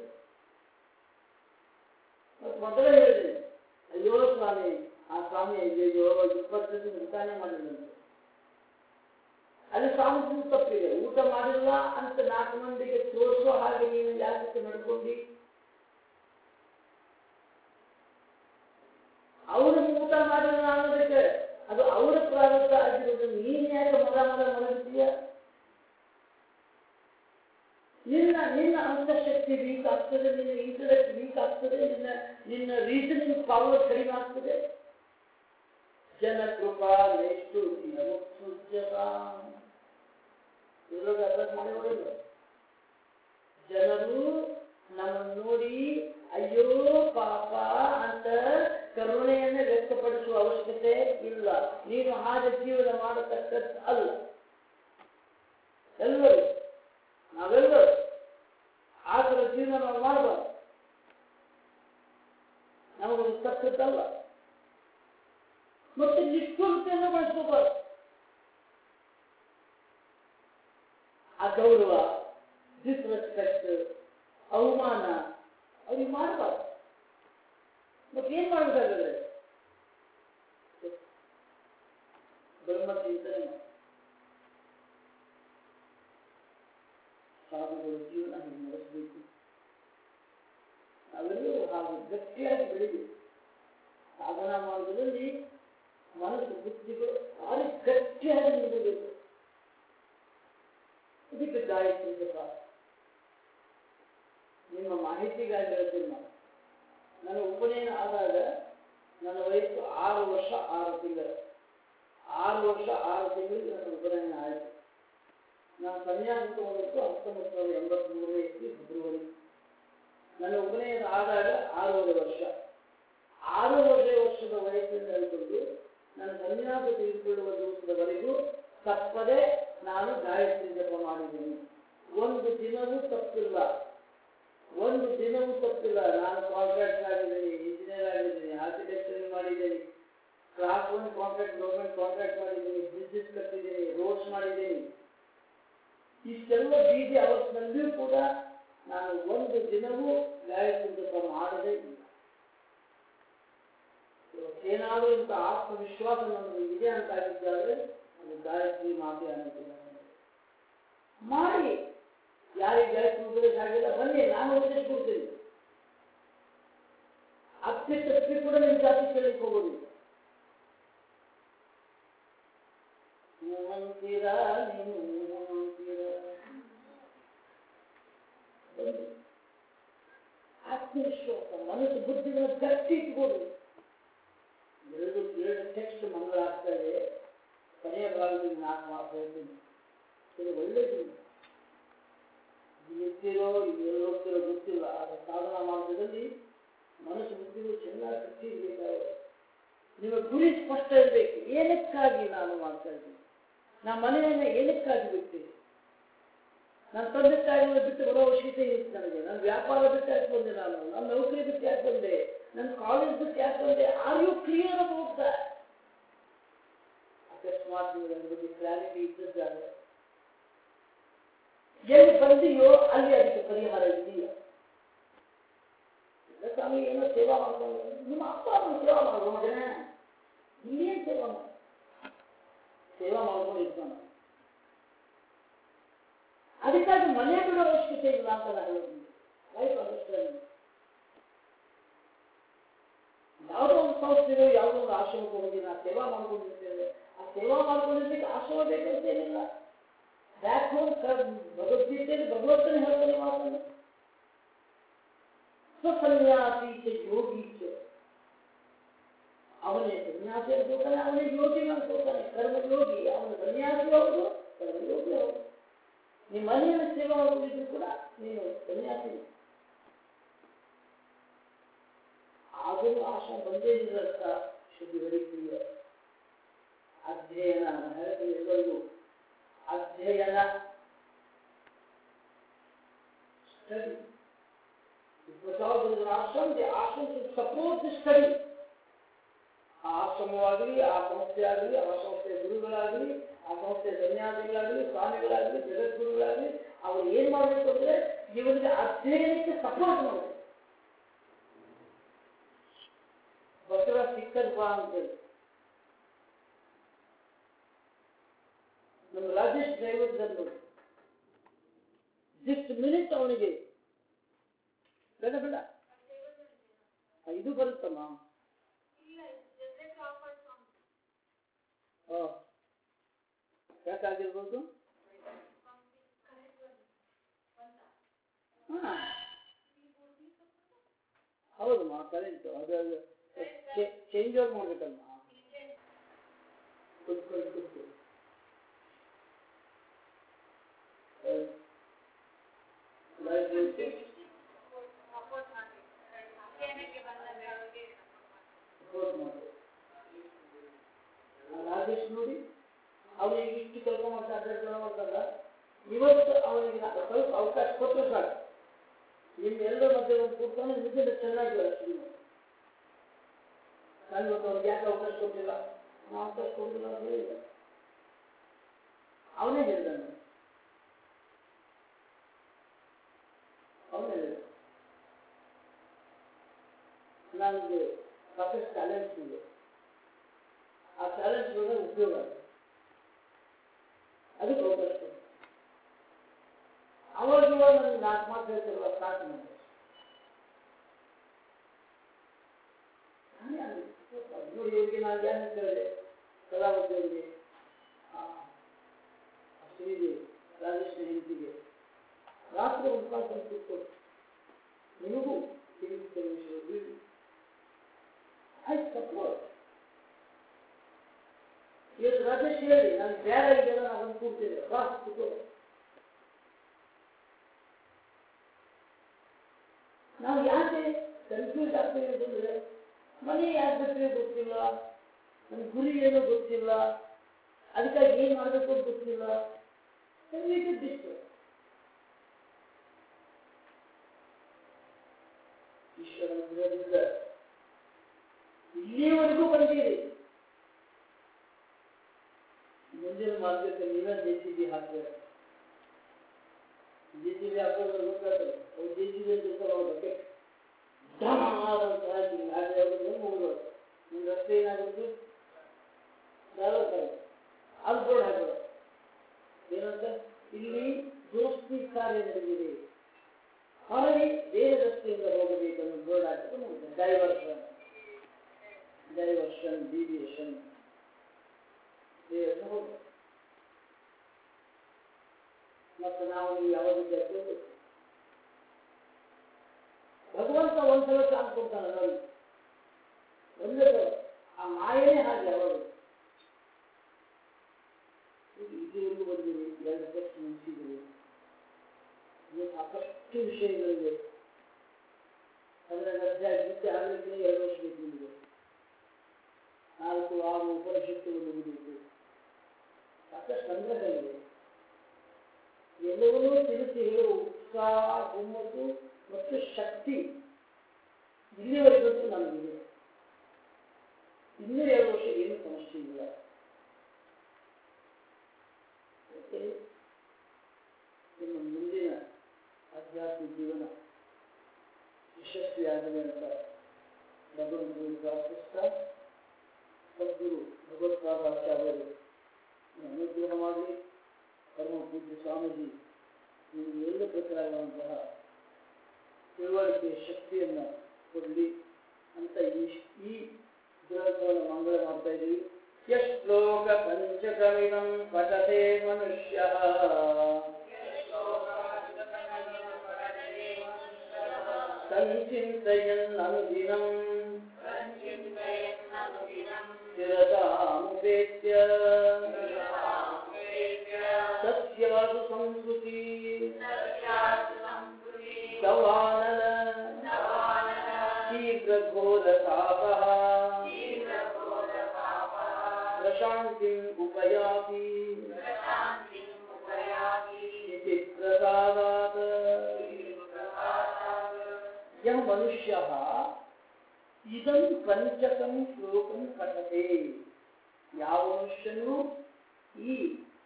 ಮತ್ತು ಮೊದಲೇ ಹೇಳಿದೆ ಅಯ್ಯೋ ಸ್ವಾಮಿ ಆ ಸ್ವಾಮಿ ಅಯ್ಯೋ ಇಪ್ಪತ್ತು ದಿನ ಊಟನೇ ಮಾಡಿದಂತೆ ಅಲ್ಲಿ ಸ್ವಾಮಿ ತಪ್ಪಿದೆ ಊಟ ಮಾಡಿಲ್ಲ ಅಂತ ನಾಲ್ಕು ಮಂದಿಗೆ ತೋರಿಸೋ ಹಾಗೆ ನೀನು ಯಾಕೆ ನಡ್ಕೊಂಡು ಅವರು ಊಟ ಮಾಡಿಲ್ಲ ಅನ್ನೋದಕ್ಕೆ ಅದು ಅವರ ಪ್ರಾರಬ್ಧ ಆಗಿರೋದು ನೀನ್ ಯಾಕೆ ಮದ ಮದ ಮಲಗಿದೀಯ ನಿನ್ನ ನಿನ್ನ ಅಂತಃಶಕ್ತಿ ವೀಕ್ ಆಗ್ತದೆ ನಿನ್ನ ಇಂಟೆಲೆಕ್ಟ್ ವೀಕ್ ಆಗ್ತದೆ ನಿನ್ನ ನಿನ್ನ ರೀಸನಿಂಗ್ ಪವರ್ ಕಡಿಮೆ ಆಗ್ತದೆ ಜನ ಕೃಪಾ ನೆಷ್ಟು ಇವಾಗ ಅಭ್ಯಾಸ ಮಾಡಿ ಹೊಡೆಯುವ ಜನರು ನಮ್ಮನ್ನು ನೋಡಿ ಅಯ್ಯೋ ಪಾಪ ಅಂತ ಕರುಣೆಯನ್ನು ವ್ಯಕ್ತಪಡಿಸುವ ಅವಶ್ಯಕತೆ ಇಲ್ಲ ನೀನು ಹಾಗೆ ಜೀವನ ಮಾಡತಕ್ಕದ್ದು ಅಲ್ಲ ಎಲ್ಲರೂ ನಾವೆಲ್ಲರೂ ಆ ಥರ ಜೀವನ ನಾವು ಮಾಡಬಾರ್ದು ನಮಗೊಂದು ತಕ್ಕದ್ದಲ್ಲ ಮತ್ತೆ ನಿಷ್ಠುರತೆಯನ್ನು ಬಳಸ್ಕೋಬಾರ್ದು ಅಗೌರವ ಡಿಸ್ರೆಸ್ಪೆಕ್ಟ್ ಅವಮಾನ ಅವ್ರಿಗೆ ಮಾಡಬಾರ್ದು ಮತ್ತೆ ಏನ್ ಮಾಡಬೇಕಾದ್ರೆ ಬ್ರಹ್ಮ ಚಿಂತನೆ ಮಾಡಿ ಸಾಧುಗಳ ಜೀವನ ಹೀಗೆ ನಡೆಸಬೇಕು ಅವೆಲ್ಲವೂ ಹಾಗೆ ಗಟ್ಟಿಯಾಗಿ ಬೆಳಿಬೇಕು ಸಾಧನ ಮಾಡುವುದರಲ್ಲಿ ಮನಸ್ಸು ಬುದ್ಧಿಗಳು ಭಾರಿ ಗಟ್ಟಿಯಾಗಿ ನಿಲ್ಲಬೇಕು ಇದಕ್ಕೆ ಗಾಯತ್ರಿ ಜಪ ನಿಮ್ಮ ಮಾಹಿತಿಗಾಗಿ ಹೇಳ್ತೀನಿ ನಾನು ನನ್ನ ಉಪನಯನ ಆದಾಗ ನನ್ನ ವಯಸ್ಸು ಆರು ವರ್ಷ ಆರು ತಿಂಗಳು ಆರು ವರ್ಷ ಆರು ತಿಂಗಳಿಗೆ ನನ್ನ ಉಪನಯನ ಆಯಿತು ನಾನು ಸನ್ಯಾಸ ತಗೊಂಡದ್ದು ಹತ್ತೊಂಬತ್ತು ಸಾವಿರದ ಎಂಬತ್ಮೂರನೇ ಇಸ್ವಿ ಫೆಬ್ರವರಿ ನನ್ನ ಉಪನಯನ ಆದಾಗ ಆರೂವರೆ ವರ್ಷ ಆರೂವರೆ ವರ್ಷದ ವಯಸ್ಸಿನಿಂದ ಹಿಡಿದು ನನ್ನ ಸನ್ಯಾಸ ತೆಗೆದುಕೊಳ್ಳುವ ದಿವಸದವರೆಗೂ ತಪ್ಪದೆ ನಾನು ಗಾಯತ್ರಿ ಜಪ ಮಾಡಿದ್ದೀನಿ ಒಂದು ದಿನವೂ ತಪ್ಪಿಲ್ಲ ಒಂದು ದಿನವೂ ತಪ್ಪಿಲ್ಲ ನಾನು ಕಾಂಟ್ರಾಕ್ಟ್ ಆಗಿದ್ದೀನಿ ಇಂಜಿನಿಯರ್ ಆಗಿದ್ದೀನಿ ಆರ್ಕಿಟೆಕ್ಚರ್ ಮಾಡಿದ್ದೀನಿ class one contract government contract ಮಾಡಿದ್ದೀನಿ ಬಿಸ್ನೆಸ್ ಕಟ್ಟಿದ್ದೀನಿ ರೋಡ್ಸ್ ಮಾಡಿದ್ದೀನಿ ಇಷ್ಟೆಲ್ಲ ಬೀದಿ ಅವರ್ಸ್ನಲ್ಲಿಯೂ ಕೂಡ ನಾನು ಒಂದು ದಿನವೂ ಗಾಯತ್ರಿ ಜಪ ಮಾಡದೇ ಇಲ್ಲ ಏನಾದರೂ ಇಂಥ ಆತ್ಮವಿಶ್ವಾಸ ನಮಗೆ ಇದೆ ಅಂತ ಆಗಿದ್ದಾದ್ರೆ ಅದು ಗಾಯತ್ರಿ ಮಾತೆ ಅನ್ನೋದಿಲ್ಲ ಮಾಡಿ ಯಾರಿಗೆ ಗಾಯತ್ರಿ ಉಪದೇಶ ಆಗಿಲ್ಲ ಬನ್ನಿ ನಾನು ಉಪದೇಶ ಕೊಡ್ತೀನಿ ಅಪ್ಪಿ ತಪ್ಪಿ ಕೂಡ ನಿಮ್ಮ ಜಾತಿ ಕೇಳಲಿಕ್ಕೆ ಹೋಗೋದಿಲ್ಲ ನೀವು ಅಂತೀರಾ ನೀವು ಅಂತೀರಾ ಬನ್ನಿ. ಆತ್ಮವಿಶ್ವಾಸ ಮನಸ್ಸು ಬುದ್ಧಿಗಳ ಗಟ್ಟಿ ಇಟ್ಕೊಳ್ಳಿ ಎರಡು ಎರಡು ಟೆಕ್ಸ್ಟ್ ಮಂಗಳ ಆಗ್ತಾ ಇದೆ ಕೊನೆಯ ಭಾಗದಲ್ಲಿ ನಾಲ್ಕು ಮಾತು ಹೇಳ್ತೀನಿ ಇದು ಒಳ್ಳೆಯದು ಇರ್ತಿರೋ ಇದು ಎಲ್ಲಿ ಹೋಗ್ತಿರೋ ಗೊತ್ತಿಲ್ಲ ಆದರೆ ಸಾಧನ ಮಾರ್ಗದಲ್ಲಿ ಮನಸ್ಸು ಬುದ್ಧಿಗಳು ಚೆನ್ನಾಗಿ ಕಟ್ಟಿ ಇರಬೇಕಾದ್ರೆ ನಿಮ್ಮ ಗುರಿ ಸ್ಪಷ್ಟ ಇರಬೇಕು ಏನಕ್ಕಾಗಿ ನಾನು ಮಾಡ್ತಾ ಇದ್ದೀನಿ ನಾ ಮನೆಯನ್ನು ಏನಕ್ಕಾಗಿ ಬಿಡ್ತೀನಿ ನನ್ನ ತಂದೆ ತಾಯಿಗಳು ಬಿಟ್ಟು ಬರೋ ಅವಶ್ಯಕತೆ ಇತ್ತು ನನಗೆ ನನ್ನ ವ್ಯಾಪಾರ ಬಿಟ್ಟು ಯಾಕೆ ಬಂದೆ ನಾನು ನನ್ನ ನೌಕರಿ ಬಿಟ್ಟು ಯಾಕೆ ಬಂದೆ ನನ್ನ ಕಾಲೇಜ್ ಬಿಟ್ಟು ಯಾಕೆ ಬಂದೆ are you clear about that ಅಕಸ್ಮಾತ್ ನೀವು ನನ್ನ ಬಗ್ಗೆ ಕ್ಲಾರಿಟಿ ಇದ್ದದ್ದಾದ್ರೆ ಎಲ್ಲಿ ಬಂದಿಯೋ ಅಲ್ಲಿ ಅದಕ್ಕೆ ಪರಿಹಾರ ಇದೆಯಾ ಇಲ್ಲ ಸ್ವಾಮಿ ಏನೋ ಸೇವಾ ಮಾಡ್ಕೊಂಡು ನಿಮ್ಮ ಅಪ್ಪ ಅಮ್ಮನ ಸೇವಾ ಮಾಡುವ ಮಗನೇ ಇನ್ನೇನು ಸೇವಾ ಮಾಡ ಸೇವಾ ಮಾಡ್ಕೊಂಡು ಇರ್ತಾನೆ ಅದಕ್ಕಾಗಿ ಮನೆ ಬಿಡೋ ಅವಶ್ಯಕತೆ ಇಲ್ಲ ಅಂತ ನಾನು ಹೇಳಿದ್ದೀನಿ ಲೈಫ್ ಅಂಡರ್ಸ್ಟ್ಯಾಂಡಿಂಗ್ ಯಾವುದೋ ಒಂದು ಸಂಸ್ಥೆಗಳು ಯಾವುದೋ ಒಂದು ಆಶ್ರಮಕ್ಕೆ ಹೋಗಿ ನಾ ಸೇವಾ ಮಾಡ್ಕೊಂಡಿರ್ತೇವೆ ಆ ಸೇವಾ ಮಾಡ್ಕೊಂಡಿದ್ದಕ್ಕೆ ಆಶ್ರಮ ಬೇಕಂತೇನಿಲ್ಲ ಬ್ಯಾಕ್ ಹೋಮ್ ಭಗವದ್ಗೀತೆಯಲ್ಲಿ ಭಗವಂತನೇ ಹೇಳ್ತಾನೆ ಮಾತನ್ನು ಸ್ವಸನ್ಯಾಸಿ ಚ ಯೋಗಿ ಚ ಅವನೇ ಸನ್ಯಾಸಿ ಅನ್ಕೋತಾನೆ ಅವನೇ ಯೋಗಿ ಅನ್ಕೋತಾನೆ ಕರ್ಮ ಯೋಗಿ ಅವನು ಸನ್ಯಾಸಿ ಹೌದು ಕರ್ಮ ಯೋಗಿ ಹೌದು ನಿಮ್ಮ ಮನೆಯಲ್ಲಿ ಸೇವೆ ಮಾಡುವುದಿದ್ರು ಕೂಡ ನೀನು ಸನ್ಯಾಸಿ ಆದರೂ ಆಶ್ರಮ ಬಂದೇ ಇಲ್ಲಕ್ಕ ಶುದ್ಧಿ ಬೆಳೀತೀಯ ಅಧ್ಯಯನ ನಾನು ಹೇಳ್ತೀನಿ ಎಲ್ಲರಿಗೂ ಅಧ್ಯಯನ study Because in an ashram, the ashram should support the study. ಆ ಆಶ್ರಮವಾಗಲಿ ಆ ಸಂಸ್ಥೆ ಆಗಲಿ ಆ ಸಂಸ್ಥೆಯ ಗುರುಗಳಾಗಲಿ ಆ ಸಂಸ್ಥೆಯ ಸನ್ಯಾಸಿಗಳಾಗಲಿ ಸ್ವಾಮಿಗಳಾಗಲಿ ಜಗದ್ಗುರುಗಳಾಗಲಿ ಅವ್ರು ಏನ್ ಮಾಡಬೇಕು ಅಂದ್ರೆ ಇವರಿಗೆ ಅಧ್ಯಯನಕ್ಕೆ ಸಪೋರ್ಟ್ ಮಾಡಬೇಕು ಬಸವ ಸಿಕ್ಕದ್ ಬಾ ಅಂತೇಳಿ ನಮ್ಮ ರಾಜೇಶ್ ಡ್ರೈವರ್ ಬಂದು ಜಸ್ಟ್ ಮಿನಿಟ್ ಅವನಿಗೆ ಬೇಡ ಬೇಡ ಆ, ಇದು ಬರುತ್ತಮ್ಮ ಆ. ಯಾಕಾಗಿರ್ಬೋದು ಹಾ ಹೌದಮ್ಮ ಕರೆಂಟು ಅದು ಅದು ಚೇಂಜ್ ಓವರ್ ಮಾಡ್ಬೇಕಮ್ಮ ಕುತ್ಕೊಳ್ಳಿ ಕುತ್ಕೊಳ್ಳಿ ಲೈಟ್ ಇರುತ್ತೆ. ಸಪೋರ್ಟ್ ಮಾಡಿ ಆ ರಾಜೇಶ್ ನೋಡಿ ಅವನಿಗೆ ಇಷ್ಟು ಕೆಲಸ ಮಾಡ್ತಾ ಕೆಲಸ ಮಾಡ್ತಾರ ಇವತ್ತು ಅವನಿಗೆ ನಾ ಸ್ವಲ್ಪ ಅವಕಾಶ ಕೊಟ್ಟರೆ ಸಾಕು ನಿಮ್ಮೆಲ್ಲರ ಮಧ್ಯೆ ಒಂದು ಕೂತ್ಕೊಂಡು ನಿಜದ ಚೆನ್ನಾಗಿ ನಾನು ಇವತ್ತು ಅವ್ರಿಗೆ ಯಾಕೆ ಅವಕಾಶ ಕೊಟ್ಟಿಲ್ಲ ನಾ ಅವಕಾಶ ಕೊಟ್ಟಿಲ್ಲ ಅಂತ ಹೇಳಿಲ್ಲ ಅವನೇ ಹೇಳಿದಾನೆ ಅವನೇ ಹೇಳಿದ ನನಗೆ ಸಾಕಷ್ಟು ಟ್ಯಾಲೆಂಟ್ಸ್ ಇದೆ ಆ ಟ್ಯಾಲೆಂಟ್ಸ್ ಉಪಯೋಗ ಆಗುತ್ತೆ ಅದಕ್ಕೆ ಅವಕಾಶ ಕೊಡಿ ಅವಾಗ ಇವಾಗ ನನಗೆ ನಾಲ್ಕು ಮಾತು ಹೇಳ್ತಿರಲ್ಲ ಸಾಕು ನನಗೆ ನಾನು ಯಾರು ಕೇಳಿದೆ ಕಲಾವತಿಯವರಿಗೆ ಶ್ರೀದೇವಿ ರಾಜೇಶ್ನ ಹೆಂಡತಿಗೆ ರಾತ್ರಿ ಉಪವಾಸ ಕೂತ್ಕೊಂಡು ನಿಮಗೂ ತಿಳಿಯುತ್ತೆ ವಿಷಯ ಐ ಸಪೋರ್ಟ್ ಇವತ್ತು ರಾಜೇಶ್ ಹೇಳಿ ನಾನು ಬೇರೆ ಇದೆಲ್ಲ ನಾನು ಬಂದು ಕೂಡ್ತಿದ್ದೆ ವಾಸ್ ಕೂತ್ಕೋ ನಾವು ಯಾಕೆ ಕನ್ಫ್ಯೂಸ್ ಆಗ್ತೇವೆ ಅಂತಂದ್ರೆ ಮನೆ ಯಾಕೆ ಬಿಟ್ಟರೆ ಗೊತ್ತಿಲ್ಲ ನನ್ನ ಗುರಿ ಏನೋ ಗೊತ್ತಿಲ್ಲ ಅದಕ್ಕಾಗಿ ಏನು ಮಾಡಬೇಕು ಅಂತ ಗೊತ್ತಿಲ್ಲ ದಿಷ್ಟು ಈಶ್ವರನ ದೃಢದಿಂದ ಇಲ್ಲಿಯವರೆಗೂ ಬಂದಿರಿ ಮುಂದಿನ ಮಾರ್ಗಕ್ಕೆ ನೀವೇ ಜೆ ಸಿ ಬಿ ಹಾಕ್ಬೇಕು ಜೆ ಸಿ ಬಿ ಹಾಕೋದು ಗೊತ್ತಾಗ್ತದೆ ಅವ್ರು ಜೆ ಸಿ ಬಿ ಅಂತ ಹೋಗ್ಬೇಕು ಅಂತ ಹಾಕಿ ನಾಳೆ ಹೋಗೋದು ಮುಗಿದು ನಿಮ್ಮ ರಸ್ತೆ ಏನಾಗುತ್ತೆ ಅದು ಬೋರ್ಡ್ ಹಾಕೋದು ಏನಂತ ಇಲ್ಲಿ ದೋಸ್ತಿ ಕಾರ್ಯ ನಡೆದಿದೆ ಹೊರಗೆ ಬೇರೆ ರಸ್ತೆಯಿಂದ ಹೋಗಬೇಕನ್ನು ಬೋರ್ಡ್ ಹಾಕಿದ್ರೆ ಮುಗಿದ ಡೈವರ್ಷನ್ ಡೈವರ್ಷನ್ ಡಿವಿಯೇಷನ್ ಬೇರೆ ಹೋಗ ಮತ್ತು ನಾವು ನೀವು ಯಾವಾಗ ವಿದ್ಯಾರ್ಥಿ ಭಗವಂತ ಒಂದ್ಸಲ ಚಾನ್ಸ್ ಕೊಡ್ತಾನೆ ನೋಡಿ ಒಂದೇ ಸಲ ಆ ಮಾಯನೇ ಹಾಗೆ ಯಾವಾಗ ಇದುವರೆಗೂ ಬಂದಿರಿ ಎರಡು ಟೆಸ್ಟ್ ಮುಗಿಸಿದ್ರು ಇನ್ನು ಸಾಕಷ್ಟು ವಿಷಯಗಳಿವೆ ಹನ್ನೆರಡು ಅಧ್ಯಾಯ ಗೀತೆ ಆಗಲಿಕ್ಕೆ ಎರಡು ವರ್ಷ ಬೇಕು ನಿಮಗೆ ನಾಲ್ಕು ಆರು ಉಪನಿಷತ್ತುಗಳು ಮುಗಿದಿತ್ತು ಸಾಕಷ್ಟು ಸಂಗ್ರಹ ಇದೆ ಎಲ್ಲವನ್ನೂ ತಿಳಿಸಿ ಹೇಳುವ ಉತ್ಸಾಹ ಹುಮ್ಮಸ್ಸು ಮತ್ತು ಶಕ್ತಿ ಇಲ್ಲಿವರೆಗಂತೂ ನಮಗಿದೆ ಇನ್ನೂ ಎರಡು ವರ್ಷ ಏನು ಸಮಸ್ಯೆ ಇಲ್ಲ ಮತ್ತೆ ನಿಮ್ಮ ಮುಂದಿನ ಆಧ್ಯಾತ್ಮಿಕ ಜೀವನ ಯಶಸ್ವಿಯಾಗಲಿ ಅಂತ ಭಗವಂತನಿಗೆ ಪ್ರಾರ್ಥಿಸ್ತಾ ಸದ್ಗುರು ಭಗವತ್ಪಾದಾಚಾರ್ಯರು ಅನುಗ್ರಹ ಮಾಡಲಿ ಪರಮ ಪೂಜ್ಯ ಸ್ವಾಮೀಜಿ ನಿಮಗೆ ಎಲ್ಲ ಪ್ರಕಾರವಾದಂತಹ ತಿಳುವಳಿಕೆ ಶಕ್ತಿಯನ್ನು ಕೊಡಲಿ ಅಂತ ಈ ಈ ಗ್ರಂಥವನ್ನು ಮಂಗಳ ಮಾಡ್ತಾ ಇದ್ದೀವಿ ಯಶ್ಲೋಕ ಪಂಚಕಮಿದಂ ಪಠತೆ ಮನುಷ್ಯ ಸಂಚಿಂತಯನ್ ಅನುದಿನಂ ಸ್ಥಿರತಾಮುಪೇತ್ಯ ಸಸ್ಯಾಸು ಸಂಸ್ಕೃತಿ ಸವಾನಲ ಶೀಘ್ರಘೋರ ತಾಪಃ प्रशान्तिम् उपयाति इति प्रसादात् यः मनुष्यः ಇದಂ ಪಂಚಕಂ ಶ್ಲೋಕಂ ಪಠತೆ ಯಾವ ಮನುಷ್ಯನು ಈ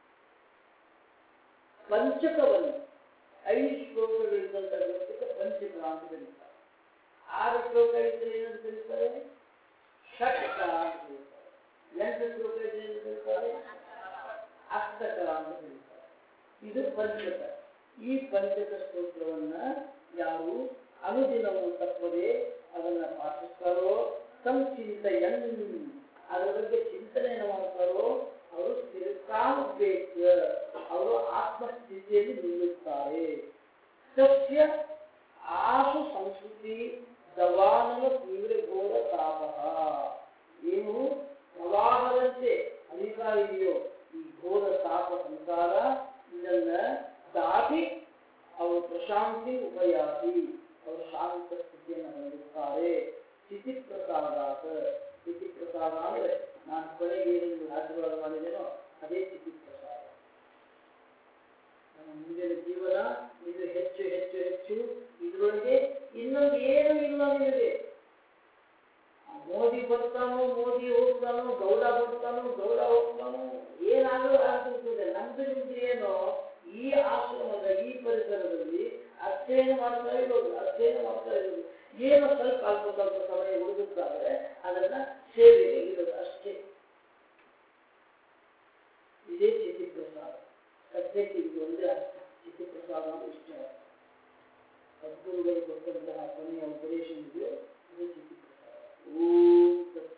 ಪಂಚಕವನ್ನು ಐದು ಶ್ಲೋಕಗಳಿದ್ದಂಥ ಗ್ರಂಥಕ್ಕೆ ಪಂಚಕ ಅಂತ ಕರೀತಾರೆ ಆರು ಶ್ಲೋಕ ಇದ್ದರೆ ಏನಂತ ಕರೀತಾರೆ ಷಟ್ಕ ಅಂತ ಕರೀತಾರೆ ಎಂಟು ಶ್ಲೋಕ ಇದೆ ಅಂತ ಕರೀತಾರೆ ಅಷ್ಟಕ ಅಂತ ಕರೀತಾರೆ ಇದು ಪಂಚಕ ಈ ಪಂಚಕ ಸ್ತೋತ್ರವನ್ನ ಯಾರು ಅನುದಿನವೂ ತಪ್ಪದೆ ಅದನ್ನ ಪಾಠಿಸ್ತಾರೋ ಸಂಚಿಂತೆಯನ್ ಅದರ ಬಗ್ಗೆ ಚಿಂತನೆಯನ್ನು ಮಾಡ್ತಾರೋ ಅವರು ಸ್ಥಿರತಾನುಪೇಕ್ಷ ಅವರು ಆತ್ಮಸ್ಥಿತಿಯಲ್ಲಿ ನಿಲ್ಲುತ್ತಾರೆ ಸಸ್ಯ ಆಶು ಸಂಸ್ಕೃತಿ ದವಾನಲ ತೀವ್ರ ಘೋರ ತಾಪಃ ಏನು ಪ್ರವಾಹದಂತೆ ಹರಿತಾ ಇದೆಯೋ ಈ ಘೋರ ತಾಪ ಸಂಸಾರ ಇದನ್ನ ದಾಟಿ ಅವರು ಪ್ರಶಾಂತಿ ಉಪಯಾತಿ ಅವರು ಶಾಂತ ಸ್ಥಿತಿಯನ್ನು ಹೊಂದುತ್ತಾರೆ ಸ್ಥಿತಿ ಪ್ರಸಾದಾತ ಸ್ಥಿತಿ ಪ್ರಸಾದ ಅಂದ್ರೆ ನಾನು ಕೊನೆಗೆ ಏನು ಆಶೀರ್ವಾದ ಮಾಡಿದ್ದೇನೋ ಅದೇ ಸ್ಥಿತಿ ಪ್ರಸಾದ ನಮ್ಮ ಮುಂದಿನ ಜೀವನ ಇದು ಹೆಚ್ಚು ಹೆಚ್ಚು ಹೆಚ್ಚು ಇದರೊಳಗೆ ಇನ್ನೊಂದು ಏನು ಇಲ್ಲ ನಿಮಗೆ ಆ ಮೋದಿ ಬರ್ತಾನೋ ಮೋದಿ ಹೋಗ್ತಾನೋ ಗೌಡ ಬರ್ತಾನೋ ಗೌಡ ಹೋಗ್ತಾನೋ ಏನಾದರೂ ಆಗ್ತಿರ್ತದೆ ನಮ್ದು ನಿಮ್ದು ಏನೋ ಈ ಆಶ್ರಮದ ಈ ಪರಿಸರದಲ್ಲಿ ಅಧ್ಯಯನ ಮಾಡ್ತಾ ಇರೋದು ಅಧ್ಯಯನ ಮಾಡ್ತಾ ಇರೋದು ಏನೋ ಸ್ವಲ್ಪ ಅಲ್ಪ ಸ್ವಲ್ಪ ಸಮಯ ಉಳಿದುತ್ತಾದ್ರೆ ಅದನ್ನ ಸೇವೆಗೆ ಇರೋದು ಅಷ್ಟೇ ಇದೇ ಚಿತಿ ಪ್ರಸಾದ ಸದ್ಯಕ್ಕೆ ಇದು ಒಂದೇ ಅರ್ಥ ಚಿತಿ ಪ್ರಸಾದ ಅಂದ್ರೆ ಇಷ್ಟೇ ಸದ್ಗುರುಗಳು ಕೊಟ್ಟಂತಹ ಕೊನೆಯ ಉಪದೇಶ ಇದೆಯೋ ಇದೇ ಚಿತಿ ಪ್ರಸಾದ ಓಂ ತತ್